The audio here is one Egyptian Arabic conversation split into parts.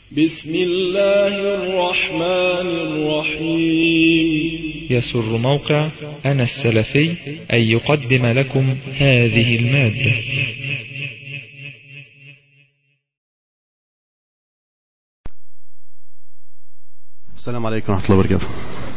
بسم الله الرحمن الرحيم يسر موقع أنا السلفي أن يقدم لكم هذه المادة السلام عليكم ورحمة الله وبركاته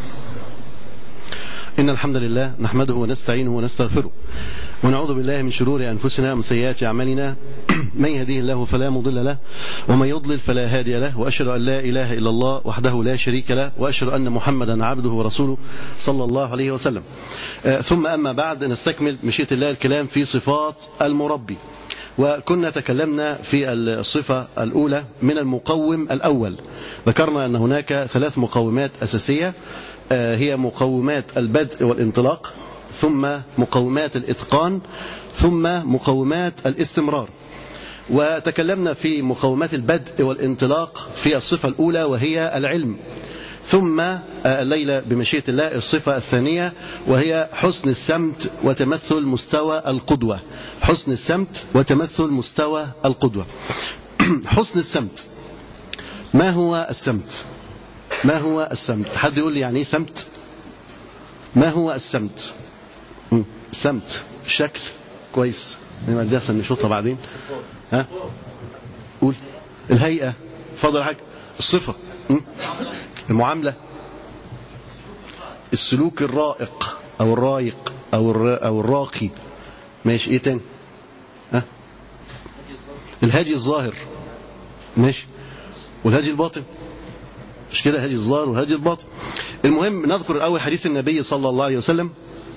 إن الحمد لله نحمده ونستعينه ونستغفره ونعوذ بالله من شرور أنفسنا ومن سيئات أعمالنا من يهديه الله فلا مضل له ومن يضلل فلا هادي له وأشهد أن لا إله إلا الله وحده لا شريك له وأشهد أن محمدا عبده ورسوله صلى الله عليه وسلم آه ثم أما بعد نستكمل مشيئة الله الكلام في صفات المربي وكنا تكلمنا في الصفة الأولى من المقوم الأول ذكرنا أن هناك ثلاث مقومات أساسية هي مقومات البدء والانطلاق ثم مقومات الإتقان ثم مقومات الاستمرار وتكلمنا في مقومات البدء والانطلاق في الصفة الأولى وهي العلم ثم الليلة بمشيئة الله الصفة الثانية وهي حسن السمت وتمثل مستوى القدوة حسن السمت وتمثل مستوى القدوة حسن السمت ما هو السمت ما هو السمت حد يقول لي يعني ايه سمت ما هو السمت سمت شكل كويس نمدسها نشوطها بعدين ها قول الهيئة اتفضل حاجة الصفة المعاملة السلوك الرائق او الرايق او او الراقي ماشي ايه تاني ها الهادي الظاهر ماشي والهادي الباطن مش كده هادي الظاهر وهادي الباطن المهم نذكر الأول حديث النبي صلى الله عليه وسلم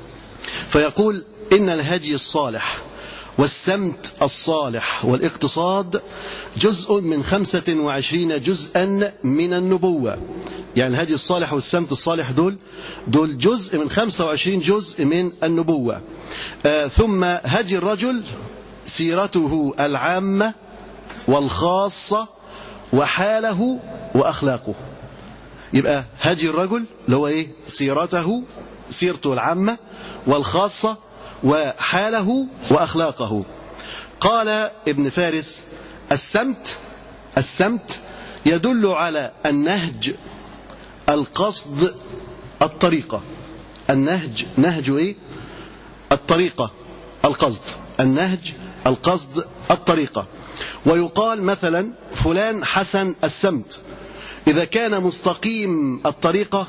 فيقول إن الهدي الصالح والسمت الصالح والاقتصاد جزء من خمسة وعشرين جزءا من النبوة يعني الهدي الصالح والسمت الصالح دول دول جزء من خمسة وعشرين جزء من النبوة آه ثم هدي الرجل سيرته العامة والخاصة وحاله وأخلاقه يبقى هدي الرجل اللي هو ايه سيرته سيرته العامة والخاصة وحاله وأخلاقه قال ابن فارس السمت السمت يدل على النهج القصد الطريقة النهج نهج ايه الطريقة القصد النهج القصد الطريقة ويقال مثلا فلان حسن السمت إذا كان مستقيم الطريقة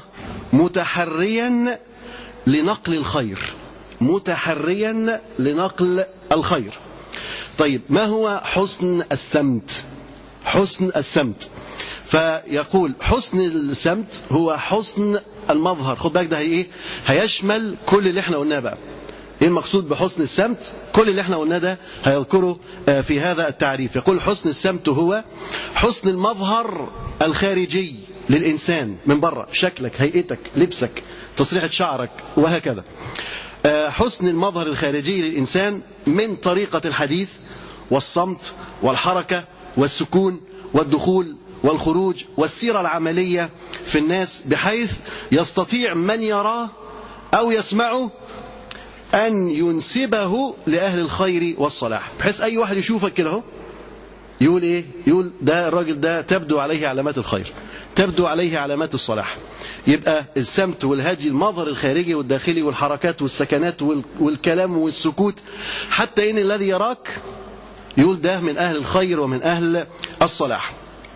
متحريا لنقل الخير متحريا لنقل الخير طيب ما هو حسن السمت حسن السمت فيقول حسن السمت هو حسن المظهر خد بالك ده هي ايه هيشمل كل اللي احنا قلناه بقى ايه المقصود بحسن السمت كل اللي احنا قلناه ده هيذكره في هذا التعريف يقول حسن السمت هو حسن المظهر الخارجي للإنسان من بره شكلك هيئتك لبسك تصريحة شعرك وهكذا حسن المظهر الخارجي للإنسان من طريقة الحديث والصمت والحركة والسكون والدخول والخروج والسيرة العملية في الناس بحيث يستطيع من يراه أو يسمعه أن ينسبه لأهل الخير والصلاح بحيث أي واحد يشوفك كده اهو يقول إيه يقول ده الراجل ده تبدو عليه علامات الخير تبدو عليه علامات الصلاح يبقى السمت والهدي المظهر الخارجي والداخلي والحركات والسكنات والكلام والسكوت حتى إن الذي يراك يقول ده من أهل الخير ومن أهل الصلاح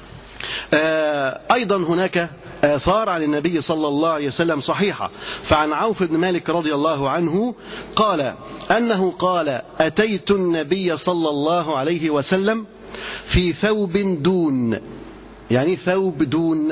أيضا هناك آثار عن النبي صلى الله عليه وسلم صحيحة فعن عوف بن مالك رضي الله عنه قال أنه قال أتيت النبي صلى الله عليه وسلم في ثوب دون يعني ثوب دون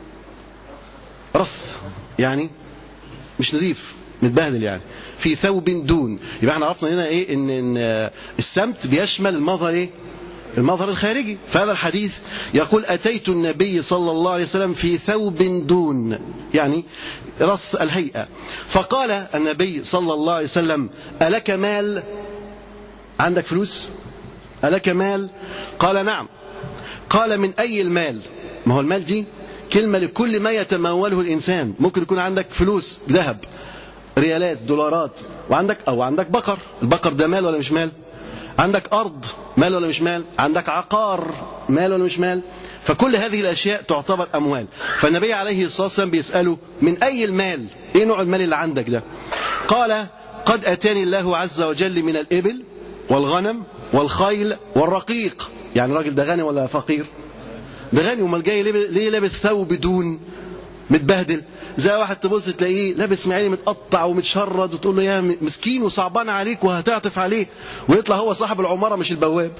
رث يعني مش نظيف متبهدل يعني في ثوب دون يبقى احنا عرفنا هنا ايه ان, إن السمت بيشمل المظهر ايه المظهر الخارجي فهذا الحديث يقول أتيت النبي صلى الله عليه وسلم في ثوب دون يعني رص الهيئة فقال النبي صلى الله عليه وسلم ألك مال عندك فلوس ألك مال قال نعم قال من أي المال ما هو المال دي كلمة لكل ما يتموله الإنسان ممكن يكون عندك فلوس ذهب ريالات دولارات وعندك أو عندك بقر البقر ده مال ولا مش مال عندك أرض مال ولا مش مال عندك عقار مال ولا مش مال فكل هذه الأشياء تعتبر أموال فالنبي عليه الصلاة والسلام بيسأله من أي المال إيه نوع المال اللي عندك ده قال قد أتاني الله عز وجل من الإبل والغنم والخيل والرقيق يعني راجل ده غني ولا فقير ده غني امال جاي ليه لابس ثوب بدون متبهدل زي واحد تبص تلاقيه لابس معيني متقطع ومتشرد وتقول له يا مسكين وصعبان عليك وهتعطف عليه ويطلع هو صاحب العماره مش البواب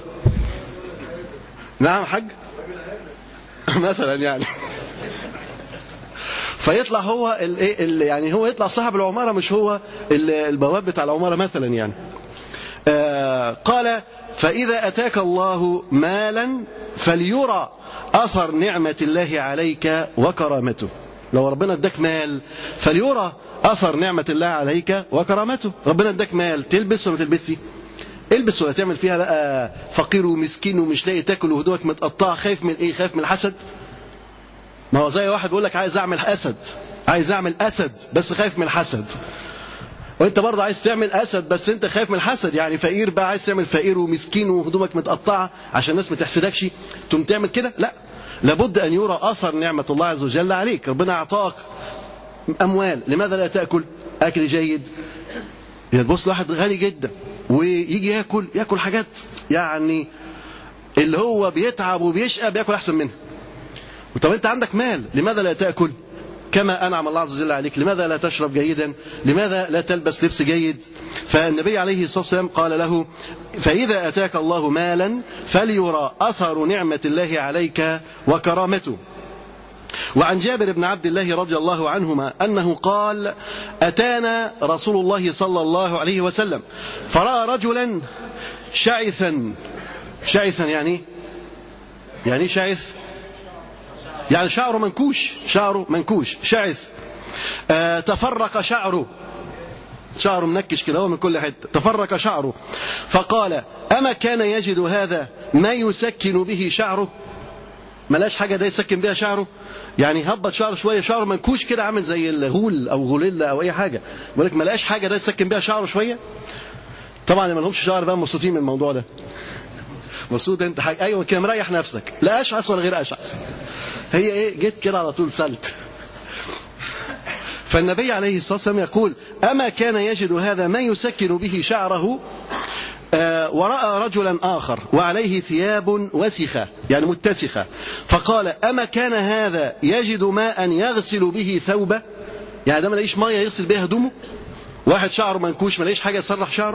نعم حاج مثلا يعني فيطلع هو ال يعني هو يطلع صاحب العماره مش هو البواب بتاع العماره مثلا يعني آه قال فإذا أتاك الله مالا فليرى أثر نعمة الله عليك وكرامته لو ربنا اداك مال فليرى أثر نعمة الله عليك وكرامته ربنا اداك مال تلبس ولا تلبسي البس ولا تعمل فيها بقى فقير ومسكين ومش لاقي تاكل وهدومك متقطعه خايف من ايه خايف من الحسد ما هو زي واحد بيقول لك عايز اعمل اسد عايز اعمل اسد بس خايف من الحسد وانت برضه عايز تعمل اسد بس انت خايف من الحسد يعني فقير بقى عايز تعمل فقير ومسكين وهدومك متقطعه عشان الناس ما تحسدكش تقوم تعمل كده لا لابد ان يرى اثر نعمه الله عز وجل عليك ربنا اعطاك اموال لماذا لا تاكل اكل جيد يعني تبص لواحد غني جدا ويجي ياكل ياكل حاجات يعني اللي هو بيتعب وبيشقى بياكل احسن منها طب انت عندك مال لماذا لا تاكل كما أنعم الله عز وجل عليك لماذا لا تشرب جيدا لماذا لا تلبس لبس جيد فالنبي عليه الصلاة والسلام قال له فإذا أتاك الله مالا فليرى أثر نعمة الله عليك وكرامته وعن جابر بن عبد الله رضي الله عنهما أنه قال أتانا رسول الله صلى الله عليه وسلم فرأى رجلا شعثا شعثا يعني يعني شعث يعني شعره منكوش شعره منكوش شعث آه تفرق شعره شعره منكش كده هو من كل حته تفرق شعره فقال أما كان يجد هذا ما يسكن به شعره ملاش حاجة ده يسكن بها شعره يعني هبط شعره شوية شعره منكوش كده عامل زي الغول أو غوليلا أو أي حاجة بيقول لك ملاش حاجة ده يسكن بها شعره شوية طبعا اللي ما لهمش شعر بقى مبسوطين من الموضوع ده مبسوط انت حاجة ايوه كده مريح نفسك لا اشعث ولا غير اشعث هي ايه جيت كده على طول سلت فالنبي عليه الصلاة والسلام يقول أما كان يجد هذا ما يسكن به شعره آه ورأى رجلا آخر وعليه ثياب وسخة يعني متسخة فقال أما كان هذا يجد ماء يغسل به ثوبه يعني ده ما لاقيش مية يغسل بها هدومه واحد شعره منكوش ما لاقيش حاجة يسرح شعره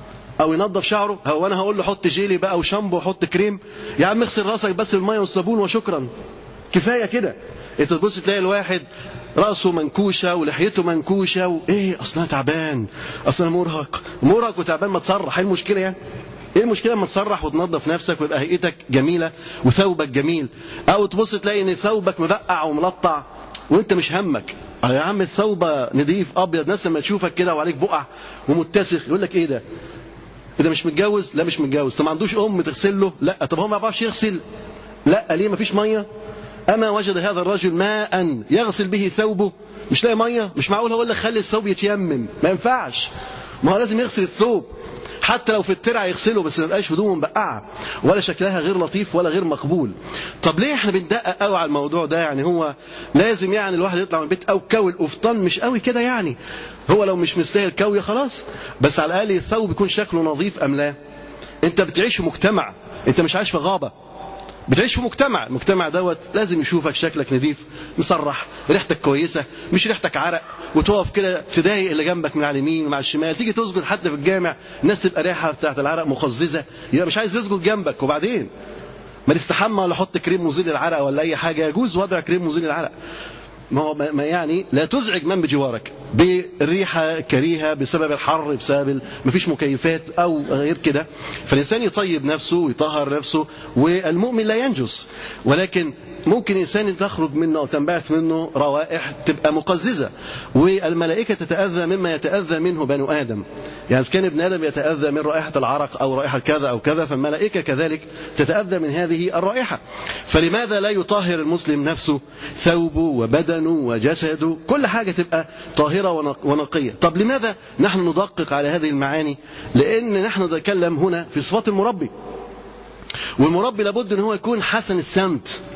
او ينظف شعره هو انا هقول له حط جيلي بقى وشامبو وحط كريم يا عم اغسل راسك بس بالميه والصابون وشكرا كفايه كده انت تبص تلاقي الواحد راسه منكوشه ولحيته منكوشه وايه اصل انا تعبان اصل انا مرهق مرهق وتعبان ما تصرح ايه المشكله يعني ايه المشكله لما تصرح وتنظف نفسك ويبقى هيئتك جميله وثوبك جميل او تبص تلاقي ان ثوبك مبقع وملطع وانت مش همك يا عم الثوب نضيف ابيض ناس لما تشوفك كده وعليك بقع ومتسخ يقول لك ايه ده اذا مش متجوز لا مش متجوز طب ما عندوش ام تغسل له لا طب هو ما بيعرفش يغسل لا ليه ما فيش ميه اما وجد هذا الرجل ماء يغسل به ثوبه مش لاقي ميه مش معقول هقول لك خلي الثوب يتيمم ما ينفعش ما هو لازم يغسل الثوب حتى لو في الترع يغسله بس ما يبقاش هدومه مبقعه ولا شكلها غير لطيف ولا غير مقبول طب ليه احنا بندقق قوي على الموضوع ده يعني هو لازم يعني الواحد يطلع من البيت او كوي القفطان مش قوي كده يعني هو لو مش مستاهل كوي خلاص بس على الاقل الثوب يكون شكله نظيف ام لا انت بتعيش في مجتمع انت مش عايش في غابه بتعيش في مجتمع المجتمع دوت لازم يشوفك شكلك نظيف مصرح ريحتك كويسة مش ريحتك عرق وتقف كده تضايق اللي جنبك من على اليمين ومع الشمال تيجي تسجد حتى في الجامع الناس تبقى ريحة بتاعت العرق مقززة يبقى مش عايز يسجد جنبك وبعدين ما تستحمى ولا حط كريم مزيل العرق ولا اي حاجة يجوز وضع كريم مزيل العرق ما هو ما يعني لا تزعج من بجوارك بالريحة كريهة بسبب الحر بسبب ما فيش مكيفات أو غير كده فالإنسان يطيب نفسه ويطهر نفسه والمؤمن لا ينجس ولكن ممكن إنسان تخرج منه أو تنبعث منه روائح تبقى مقززة والملائكة تتأذى مما يتأذى منه بنو آدم يعني إذا كان ابن آدم يتأذى من رائحة العرق أو رائحة كذا أو كذا فالملائكة كذلك تتأذى من هذه الرائحة فلماذا لا يطهر المسلم نفسه ثوبه وبدنه وجسده كل حاجة تبقى طاهرة ونقية طب لماذا نحن ندقق على هذه المعاني لأن نحن نتكلم هنا في صفات المربي والمربي لابد ان هو يكون حسن السمت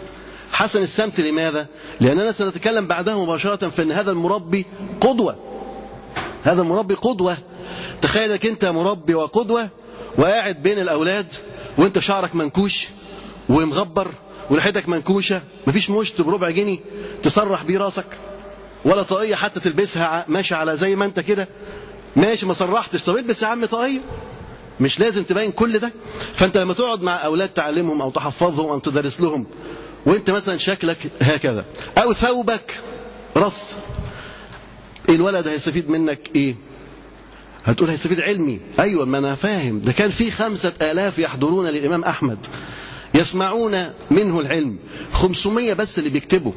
حسن السمت لماذا لأننا سنتكلم بعدها مباشرة في أن هذا المربي قدوة هذا المربي قدوة تخيلك أنت مربي وقدوة وقاعد بين الأولاد وأنت شعرك منكوش ومغبر ولحيتك منكوشة مفيش مشط بربع جنيه تسرح بيه راسك ولا طاقية حتى تلبسها ماشي على زي ما انت كده ماشي ما سرحتش طب البس يا عم طاقية مش لازم تبين كل ده فانت لما تقعد مع اولاد تعلمهم او تحفظهم او تدرس لهم وانت مثلا شكلك هكذا او ثوبك رث الولد هيستفيد منك ايه هتقول هيستفيد علمي ايوه ما انا فاهم ده كان في خمسة الاف يحضرون للامام احمد يسمعون منه العلم 500 بس اللي بيكتبوا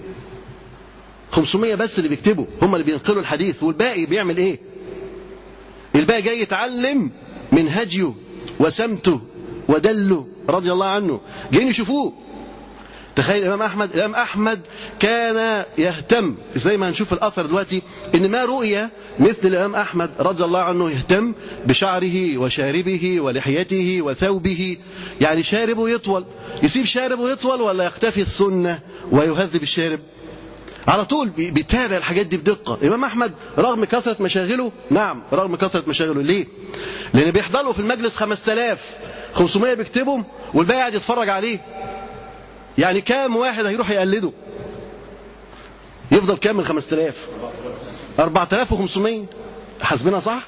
500 بس اللي بيكتبوا هم اللي بينقلوا الحديث والباقي بيعمل ايه الباقي جاي يتعلم من هديه وسمته ودله رضي الله عنه جايين يشوفوه تخيل الإمام أحمد الإمام أحمد كان يهتم زي ما هنشوف الأثر دلوقتي إن ما رؤية مثل الإمام أحمد رضي الله عنه يهتم بشعره وشاربه ولحيته وثوبه يعني شاربه يطول يسيب شاربه يطول ولا يختفي السنة ويهذب الشارب على طول بيتابع الحاجات دي بدقة الإمام أحمد رغم كثرة مشاغله نعم رغم كثرة مشاغله ليه لأن بيحضر له في المجلس 5000 500 بيكتبهم والباقي قاعد يتفرج عليه يعني كام واحد هيروح يقلده يفضل كام من 5000 4500 حاسبينها صح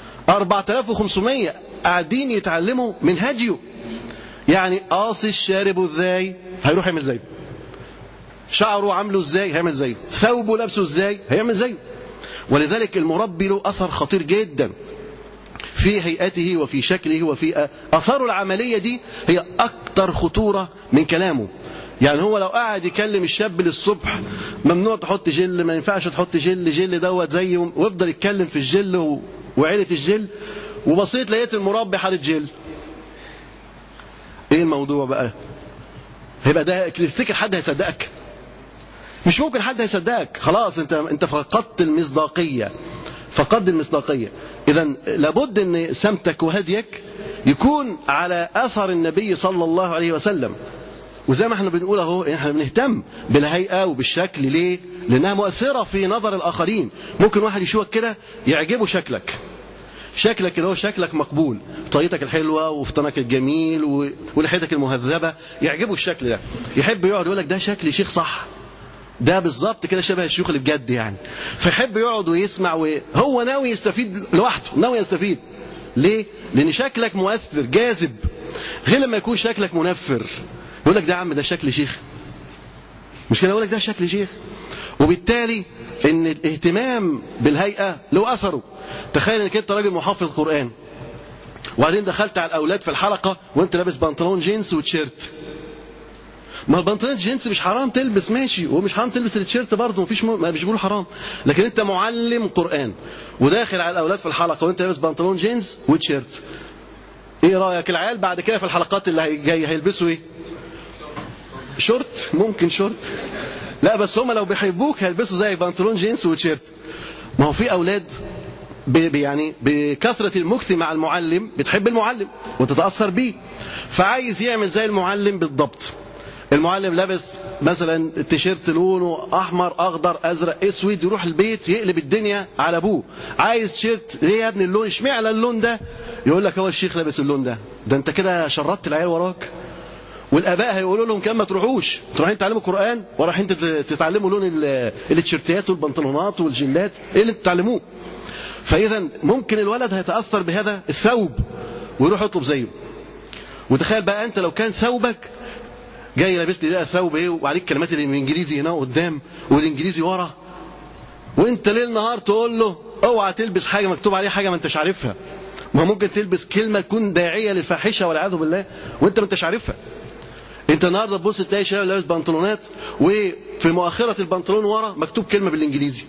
4500 قاعدين يتعلموا من هديه يعني قاصي الشارب ازاي هيروح يعمل زيه شعره عامله ازاي هيعمل زيه ثوبه لابسه ازاي هيعمل زيه ولذلك المربي له اثر خطير جدا في هيئته وفي شكله وفي اثاره العمليه دي هي اكثر خطوره من كلامه يعني هو لو قعد يكلم الشاب للصبح ممنوع تحط جل ما ينفعش تحط جل جل دوت زي ويفضل يتكلم في الجل وعيله الجل وبصيت لقيت المربي حاطط جل ايه الموضوع بقى هيبقى ده تفتكر حد هيصدقك مش ممكن حد هيصدقك خلاص انت انت فقدت المصداقيه فقدت المصداقيه اذا لابد ان سمتك وهديك يكون على اثر النبي صلى الله عليه وسلم وزي ما احنا بنقول اهو احنا بنهتم بالهيئه وبالشكل ليه؟ لانها مؤثره في نظر الاخرين ممكن واحد يشوفك كده يعجبه شكلك شكلك اللي هو شكلك مقبول طريقتك الحلوه وفطنك الجميل ولحيتك المهذبه يعجبه الشكل ده يحب يقعد يقول لك ده شكل شيخ صح ده بالظبط كده شبه الشيوخ اللي بجد يعني فيحب يقعد ويسمع وهو ناوي يستفيد لوحده ناوي يستفيد ليه؟ لان شكلك مؤثر جاذب غير لما يكون شكلك منفر يقول لك ده يا عم ده شكل شيخ مش كده يقول لك ده شكل شيخ وبالتالي ان الاهتمام بالهيئه له اثره تخيل انك انت راجل محافظ قران وبعدين دخلت على الاولاد في الحلقه وانت لابس بنطلون جينز وتيشيرت ما البنطلون جينز مش حرام تلبس ماشي ومش حرام تلبس التيشيرت برضه مفيش م... ما مش بيقولوا حرام لكن انت معلم قران وداخل على الاولاد في الحلقه وانت لابس بنطلون جينز وتيشيرت ايه رايك العيال بعد كده في الحلقات اللي جايه هيلبسوا ايه شورت ممكن شورت لا بس هم لو بيحبوك هيلبسوا زي بنطلون جينز وتيشيرت ما هو في اولاد ب يعني بكثرة المكث مع المعلم بتحب المعلم وتتأثر بيه فعايز يعمل زي المعلم بالضبط المعلم لابس مثلا التيشيرت لونه احمر اخضر ازرق اسود يروح البيت يقلب الدنيا على ابوه عايز تيشيرت ليه يا ابني اللون اشمعنى اللون ده يقول لك هو الشيخ لابس اللون ده ده انت كده شردت العيال وراك والاباء هيقولوا لهم كم ما تروحوش رايحين تعلموا قران ورايحين تتعلموا لون التيشيرتات والبنطلونات والجيلات ايه اللي تتعلموه فاذا ممكن الولد هيتاثر بهذا الثوب ويروح يطلب زيه وتخيل بقى انت لو كان ثوبك جاي لابس لي بقى ثوب ايه وعليك كلمات الانجليزي هنا قدام والانجليزي ورا وانت ليل نهار تقول له اوعى تلبس حاجه مكتوب عليها حاجه ما انتش عارفها ما ممكن تلبس كلمه تكون داعيه للفاحشه والعياذ بالله وانت ما انتش عارفها انت النهارده تبص تلاقي شباب لابس بنطلونات وفي مؤخره البنطلون ورا مكتوب كلمه بالانجليزي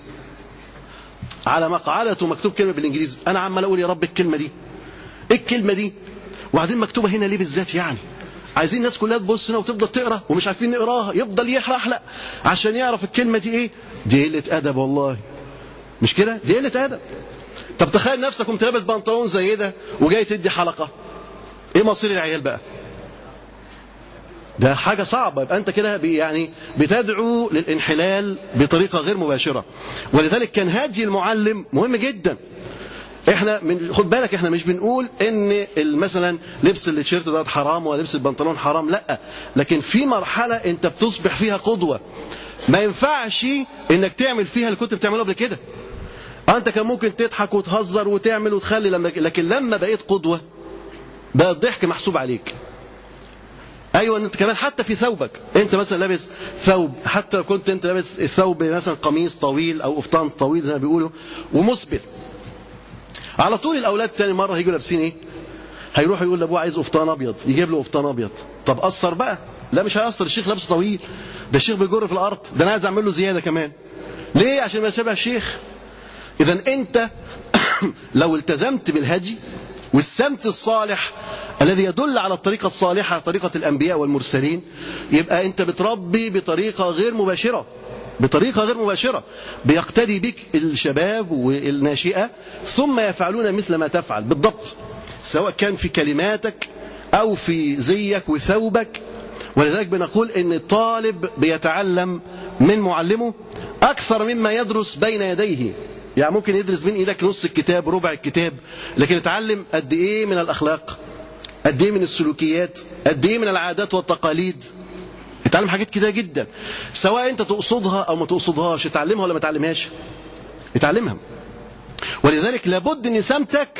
على مقعدته مكتوب كلمه بالانجليزي انا عمال اقول يا رب الكلمه دي ايه الكلمه دي وبعدين مكتوبه هنا ليه بالذات يعني عايزين الناس كلها تبص هنا وتفضل تقرا ومش عارفين نقراها يفضل يحلق عشان يعرف الكلمه دي ايه دي قله ادب والله مش كده دي قله ادب طب تخيل نفسك قمت لابس بنطلون زي ده وجاي تدي حلقه ايه مصير العيال بقى ده حاجة صعبة يبقى أنت كده يعني بتدعو للانحلال بطريقة غير مباشرة ولذلك كان هدي المعلم مهم جدا احنا من خد بالك احنا مش بنقول ان مثلا لبس التيشيرت ده حرام ولا لبس البنطلون حرام لا لكن في مرحله انت بتصبح فيها قدوه ما ينفعش انك تعمل فيها اللي كنت بتعمله قبل كده انت كان ممكن تضحك وتهزر وتعمل وتخلي لما لكن لما بقيت قدوه بقى الضحك محسوب عليك ايوه انت كمان حتى في ثوبك انت مثلا لابس ثوب حتى لو كنت انت لابس ثوب مثلا قميص طويل او قفطان طويل زي ما بيقولوا ومسبل على طول الاولاد تاني مره هيجوا لابسين ايه هيروح يقول لابوه عايز قفطان ابيض يجيب له قفطان ابيض طب قصر بقى لا مش هيقصر الشيخ لابسه طويل ده الشيخ بيجر في الارض ده انا عايز اعمل له زياده كمان ليه عشان ما شبه الشيخ اذا انت لو التزمت بالهدي والسمت الصالح الذي يدل على الطريقة الصالحة طريقة الأنبياء والمرسلين يبقى أنت بتربي بطريقة غير مباشرة بطريقة غير مباشرة بيقتدي بك الشباب والناشئة ثم يفعلون مثل ما تفعل بالضبط سواء كان في كلماتك أو في زيك وثوبك ولذلك بنقول ان الطالب بيتعلم من معلمه اكثر مما يدرس بين يديه يعني ممكن يدرس بين ايدك نص الكتاب ربع الكتاب لكن يتعلم قد ايه من الاخلاق قد ايه من السلوكيات قد ايه من العادات والتقاليد يتعلم حاجات كده جدا سواء انت تقصدها او ما تقصدهاش يتعلمها ولا ما تعلمهاش يتعلمها ولذلك لابد ان سمتك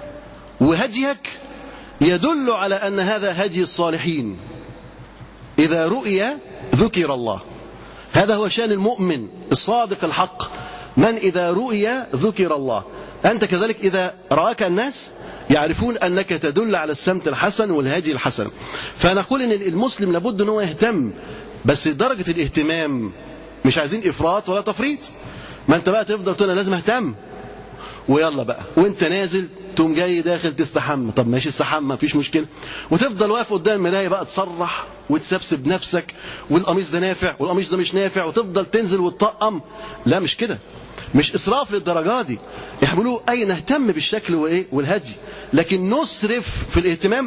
وهديك يدل على ان هذا هدي الصالحين اذا رؤي ذكر الله هذا هو شان المؤمن الصادق الحق من اذا رؤي ذكر الله انت كذلك اذا راك الناس يعرفون أنك تدل على السمت الحسن والهدي الحسن فنقول أن المسلم لابد أنه يهتم بس درجة الاهتمام مش عايزين إفراط ولا تفريط ما أنت بقى تفضل تقول لازم أهتم ويلا بقى وانت نازل تقوم جاي داخل تستحمى طب ماشي استحمى مفيش مشكله وتفضل واقف قدام المرايه بقى تصرح وتسبسب نفسك والقميص ده نافع والقميص ده مش نافع وتفضل تنزل وتطقم لا مش كده مش اسراف للدرجه دي يحملوه اي نهتم بالشكل وايه والهدي لكن نسرف في الاهتمام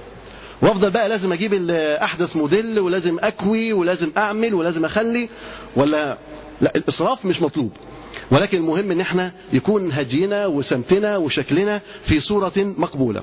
وافضل بقى لازم اجيب احدث موديل ولازم اكوي ولازم اعمل ولازم اخلي ولا لا الاسراف مش مطلوب ولكن المهم ان احنا يكون هدينا وسمتنا وشكلنا في صوره مقبوله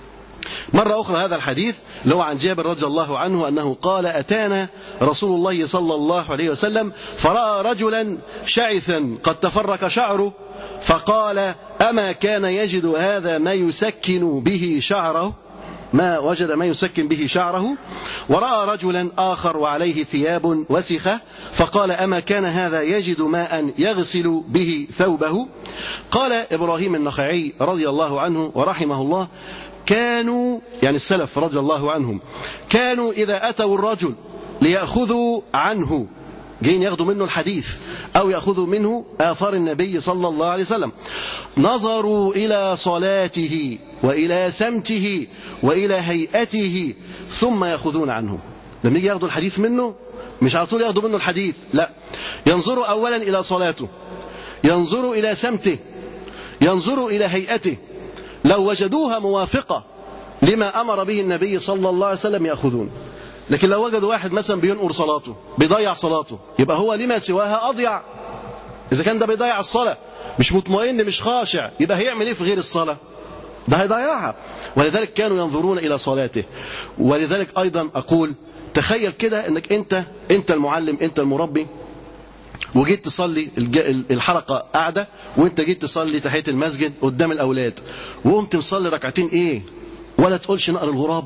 مرة أخرى هذا الحديث لو عن جابر رضي الله عنه أنه قال أتانا رسول الله صلى الله عليه وسلم فرأى رجلا شعثا قد تفرك شعره فقال أما كان يجد هذا ما يسكن به شعره ما وجد ما يسكن به شعره ورأى رجلا آخر وعليه ثياب وسخة فقال أما كان هذا يجد ماء يغسل به ثوبه قال إبراهيم النخعي رضي الله عنه ورحمه الله كانوا يعني السلف رضي الله عنهم كانوا إذا أتوا الرجل ليأخذوا عنه جايين ياخدوا منه الحديث أو يأخذوا منه آثار النبي صلى الله عليه وسلم نظروا إلى صلاته وإلى سمته وإلى هيئته ثم يأخذون عنه لما يجي ياخدوا الحديث منه مش على طول ياخدوا منه الحديث لا ينظروا أولا إلى صلاته ينظروا إلى سمته ينظروا إلى هيئته لو وجدوها موافقة لما أمر به النبي صلى الله عليه وسلم يأخذون لكن لو وجدوا واحد مثلا بينقر صلاته بيضيع صلاته يبقى هو لما سواها أضيع إذا كان ده بيضيع الصلاة مش مطمئن مش خاشع يبقى هيعمل إيه في غير الصلاة ده هيضيعها ولذلك كانوا ينظرون إلى صلاته ولذلك أيضا أقول تخيل كده أنك أنت أنت المعلم أنت المربي وجيت تصلي الحلقة قاعدة وانت جيت تصلي تحية المسجد قدام الأولاد وقمت مصلي ركعتين ايه ولا تقولش نقر الغراب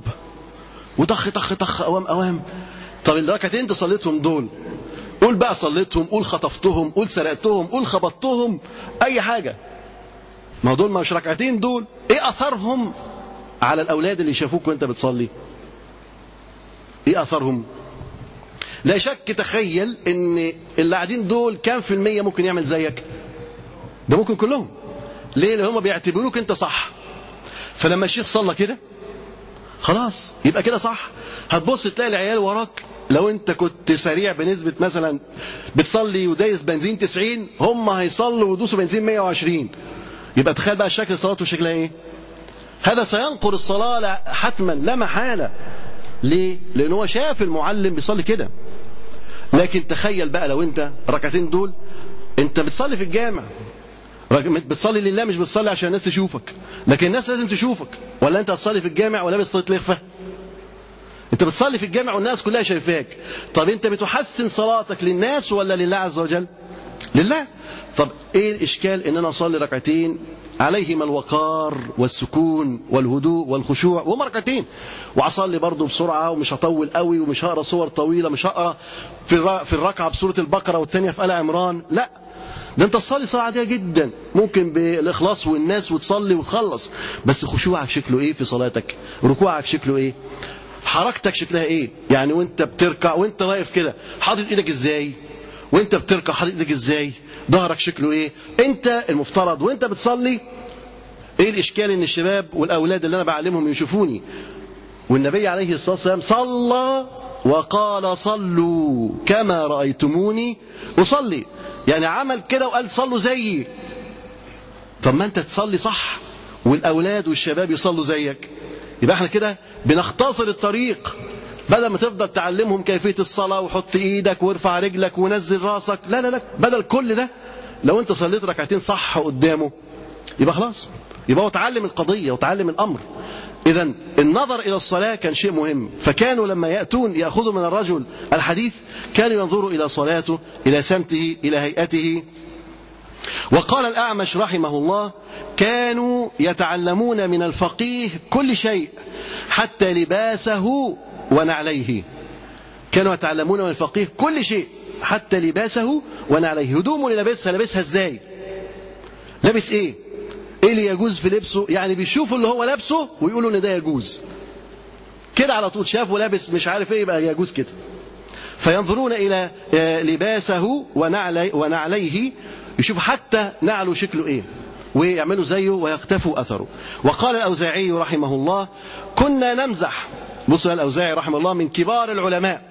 وطخ طخ طخ أوام أوام طب الركعتين انت صليتهم دول قول بقى صليتهم قول خطفتهم قول سرقتهم قول خبطتهم أي حاجة ما دول مش ركعتين دول ايه أثرهم على الأولاد اللي شافوك وانت بتصلي ايه أثرهم لا شك تخيل ان اللي قاعدين دول كام في المية ممكن يعمل زيك ده ممكن كلهم ليه لان هم بيعتبروك انت صح فلما الشيخ صلى كده خلاص يبقى كده صح هتبص تلاقي العيال وراك لو انت كنت سريع بنسبة مثلا بتصلي ودايس بنزين 90 هم هيصلوا ويدوسوا بنزين 120 يبقى تخيل بقى شكل صلاته شكلها ايه هذا سينقر الصلاة حتما لا محالة ليه لان هو شاف المعلم بيصلي كده لكن تخيل بقى لو انت ركعتين دول انت بتصلي في الجامع رك- بتصلي لله مش بتصلي عشان الناس تشوفك لكن الناس لازم تشوفك ولا انت هتصلي في الجامع ولابس صلاه لخفه انت بتصلي في الجامع والناس كلها شايفاك طب انت بتحسن صلاتك للناس ولا لله عز وجل لله طب ايه الاشكال ان انا اصلي ركعتين عليهما الوقار والسكون والهدوء والخشوع وهم ركعتين واصلي برضو بسرعه ومش هطول قوي ومش هقرا صور طويله مش هقرا في الر- في الركعه بسوره البقره والثانيه في ال عمران لا ده انت تصلي صلاه عاديه جدا ممكن بالاخلاص والناس وتصلي وتخلص بس خشوعك شكله ايه في صلاتك ركوعك شكله ايه حركتك شكلها ايه يعني وانت بتركع وانت واقف كده حاطط ايدك ازاي وانت بتركع حاطط ايدك ازاي ظهرك شكله ايه انت المفترض وانت بتصلي ايه الاشكال ان الشباب والاولاد اللي انا بعلمهم يشوفوني والنبي عليه الصلاه والسلام صلى وقال صلوا كما رايتموني اصلي يعني عمل كده وقال صلوا زيي طب ما انت تصلي صح والاولاد والشباب يصلوا زيك يبقى احنا كده بنختصر الطريق بدل ما تفضل تعلمهم كيفيه الصلاه وحط ايدك وارفع رجلك ونزل راسك لا لا لا بدل كل ده لو انت صليت ركعتين صح قدامه يبقى خلاص يبقى هو تعلم القضيه وتعلم الامر اذا النظر الى الصلاه كان شيء مهم فكانوا لما ياتون ياخذوا من الرجل الحديث كانوا ينظروا الى صلاته الى سمته الى هيئته وقال الأعمش رحمه الله كانوا يتعلمون من الفقيه كل شيء حتى لباسه ونعليه كانوا يتعلمون من الفقيه كل شيء حتى لباسه ونعليه هدومه اللي لابسها لابسها ازاي لابس ايه ايه اللي يجوز في لبسه يعني بيشوفوا اللي هو لابسه ويقولوا ان ده يجوز كده على طول شافه لابس مش عارف ايه يبقى يجوز كده فينظرون إلى آه، لباسه ونعلي ونعليه يشوف حتى نعله شكله إيه ويعملوا زيه ويقتفوا أثره وقال الأوزاعي رحمه الله كنا نمزح بص الأوزاعي رحمه الله من كبار العلماء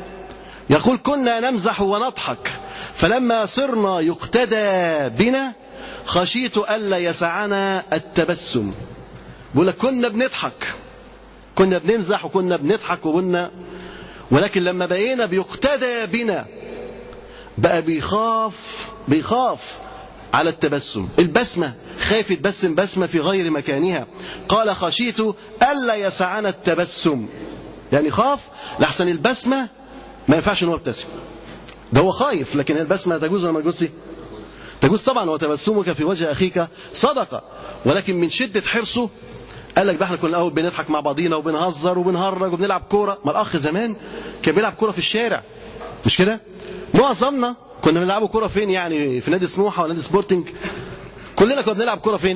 يقول كنا نمزح ونضحك فلما صرنا يقتدى بنا خشيت ألا يسعنا التبسم بيقول لك كنا بنضحك كنا بنمزح وكنا بنضحك وقلنا ولكن لما بقينا بيقتدى بنا بقى بيخاف بيخاف على التبسم البسمة خايف يتبسم بسمة في غير مكانها قال خشيت ألا يسعنا التبسم يعني خاف لحسن البسمة ما ينفعش ان هو يبتسم ده هو خايف لكن البسمة تجوز ولا ما تجوزش تجوز طبعا وتبسمك في وجه أخيك صدقة ولكن من شدة حرصه قال لك بقى احنا كنا الاول بنضحك مع بعضينا وبنهزر وبنهرج وبنلعب كوره ما الاخ زمان كان بيلعب كوره في الشارع مش كده معظمنا كنا بنلعبوا كوره فين يعني في نادي سموحه ولا نادي سبورتنج كلنا كنا بنلعب كوره فين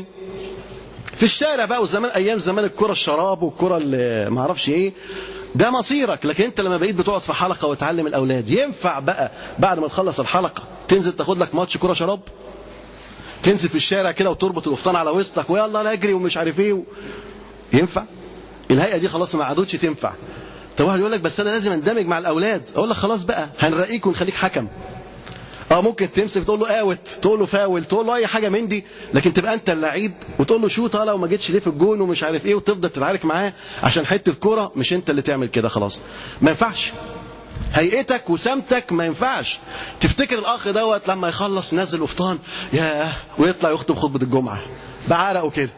في الشارع بقى وزمان ايام زمان الكوره الشراب والكوره اللي ما اعرفش ايه ده مصيرك لكن انت لما بقيت بتقعد في حلقه وتعلم الاولاد ينفع بقى بعد ما تخلص الحلقه تنزل تاخد لك ماتش كوره شراب تنزل في الشارع كده وتربط القفطان على وسطك ويلا لا اجري ومش عارف ايه و... ينفع الهيئه دي خلاص ما عادتش تنفع طب واحد يقول لك بس انا لازم اندمج مع الاولاد اقول لك خلاص بقى هنرقيك ونخليك حكم اه ممكن تمسك تقول له اوت تقول له فاول تقول له اي حاجه من دي لكن تبقى انت اللعيب وتقول له شوط اه لو ما جيتش ليه في الجون ومش عارف ايه وتفضل تتعارك معاه عشان حته الكوره مش انت اللي تعمل كده خلاص ما ينفعش هيئتك وسمتك ما ينفعش تفتكر الاخ دوت لما يخلص نازل قفطان ياه ويطلع يخطب خطبه الجمعه بعرقه كده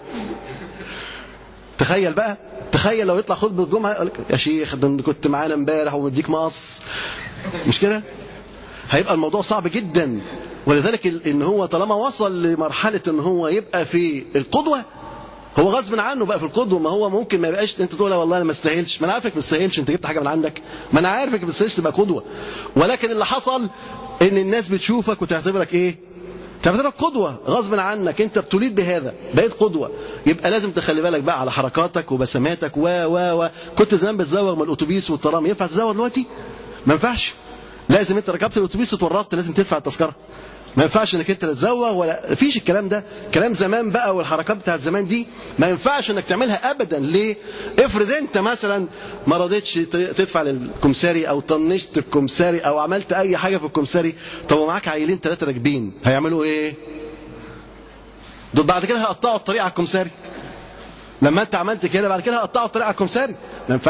تخيل بقى تخيل لو يطلع خطبه الجمعه يقول لك يا شيخ ده أنت كنت معانا امبارح ومديك مقص مش كده هيبقى الموضوع صعب جدا ولذلك ال- ان هو طالما وصل لمرحله ان هو يبقى في القدوه هو غصب عنه بقى في القدوه ما هو ممكن ما يبقاش انت تقول لا والله انا ما استاهلش ما انا عارفك ما تستاهلش انت جبت حاجه من عندك ما انا عارفك ما تستاهلش تبقى قدوه ولكن اللي حصل ان الناس بتشوفك وتعتبرك ايه تعتبرك قدوة غصب عنك انت بتوليد بهذا بقيت قدوة يبقى لازم تخلي بالك بقى على حركاتك وبسماتك و و و كنت زمان بتزوغ من الاتوبيس والترام ينفع تزوغ دلوقتي ما ينفعش لازم انت ركبت الاتوبيس اتورطت لازم تدفع التذكره ما ينفعش انك انت تتزوغ ولا فيش الكلام ده كلام زمان بقى والحركات بتاعت زمان دي ما ينفعش انك تعملها ابدا ليه افرض انت مثلا ما رضيتش ت- تدفع للكمساري او طنشت الكمساري او عملت اي حاجه في الكمساري طب ومعاك عيلين ثلاثه راكبين هيعملوا ايه دول بعد كده هيقطعوا الطريق على الكمساري لما انت عملت كده بعد كده هيقطعوا الطريق على الكمساري ما ينفعش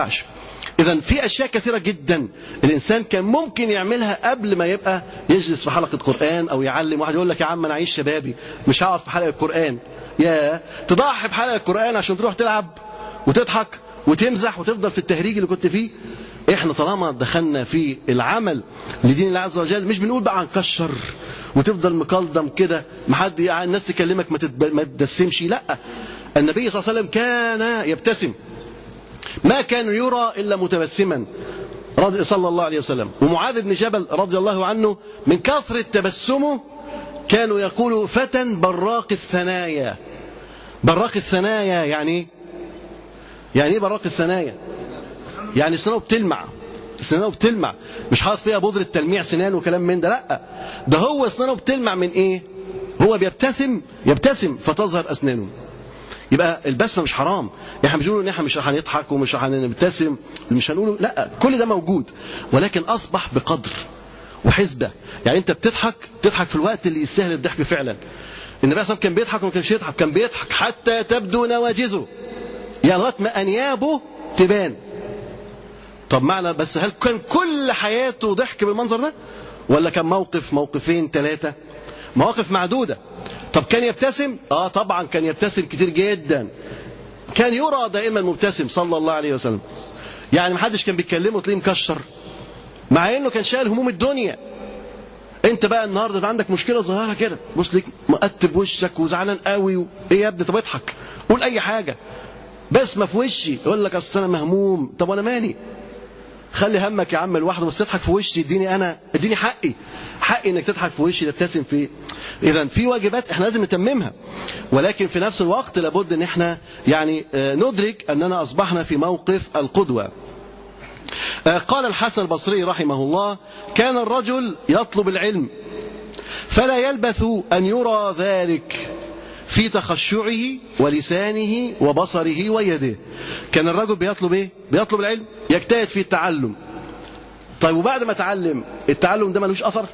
إذا في أشياء كثيرة جدا الإنسان كان ممكن يعملها قبل ما يبقى يجلس في حلقة قرآن أو يعلم واحد يقول لك يا عم أنا عايش شبابي مش هقعد في حلقة قرآن يا تضحي بحلقة قرآن عشان تروح تلعب وتضحك وتمزح وتفضل في التهريج اللي كنت فيه احنا طالما دخلنا في العمل لدين الله عز وجل مش بنقول بقى هنكشر وتفضل مكلضم كده ما حد يعني الناس تكلمك ما, تتب... ما تدسمش لا النبي صلى الله عليه وسلم كان يبتسم ما كان يرى الا متبسما رضي صلى الله عليه وسلم ومعاذ بن جبل رضي الله عنه من كثرة تبسمه كانوا يقولوا فتى براق الثنايا براق الثنايا يعني ايه؟ يعني ايه براق الثنايا يعني سنانه بتلمع سنانه بتلمع مش حاطط فيها بودرة تلميع سنان وكلام من ده لا ده هو سنانه بتلمع من ايه هو بيبتسم يبتسم فتظهر اسنانه يبقى البسمه مش حرام احنا مش بنقول ان احنا مش هنضحك ومش هنبتسم مش هنقوله لا كل ده موجود ولكن اصبح بقدر وحسبه يعني انت بتضحك تضحك في الوقت اللي يستاهل الضحك فعلا النبي صلى كان بيضحك وما كانش يضحك كان بيضحك حتى تبدو نواجذه يعني لغايه ما انيابه تبان طب معنى بس هل كان كل حياته ضحك بالمنظر ده ولا كان موقف موقفين ثلاثة مواقف معدودة طب كان يبتسم اه طبعا كان يبتسم كتير جدا كان يرى دائما مبتسم صلى الله عليه وسلم يعني محدش كان بيتكلمه تلاقيه مكشر مع انه كان شايل هموم الدنيا انت بقى النهارده بقى عندك مشكله صغيره كده بص ليك مقتب وشك وزعلان قوي و... ايه يا ابني طب اضحك قول اي حاجه بسمه في وشي يقول لك اصل انا مهموم طب وانا مالي خلي همك يا عم لوحده بس تضحك في وشي اديني انا اديني حقي حقي انك تضحك في وشي تبتسم فيه اذا في واجبات احنا لازم نتممها ولكن في نفس الوقت لابد ان احنا يعني ندرك اننا اصبحنا في موقف القدوه قال الحسن البصري رحمه الله كان الرجل يطلب العلم فلا يلبث ان يرى ذلك في تخشعه ولسانه وبصره ويده كان الرجل بيطلب ايه بيطلب العلم يجتهد في التعلم طيب وبعد ما تعلم التعلم ده ملوش اثر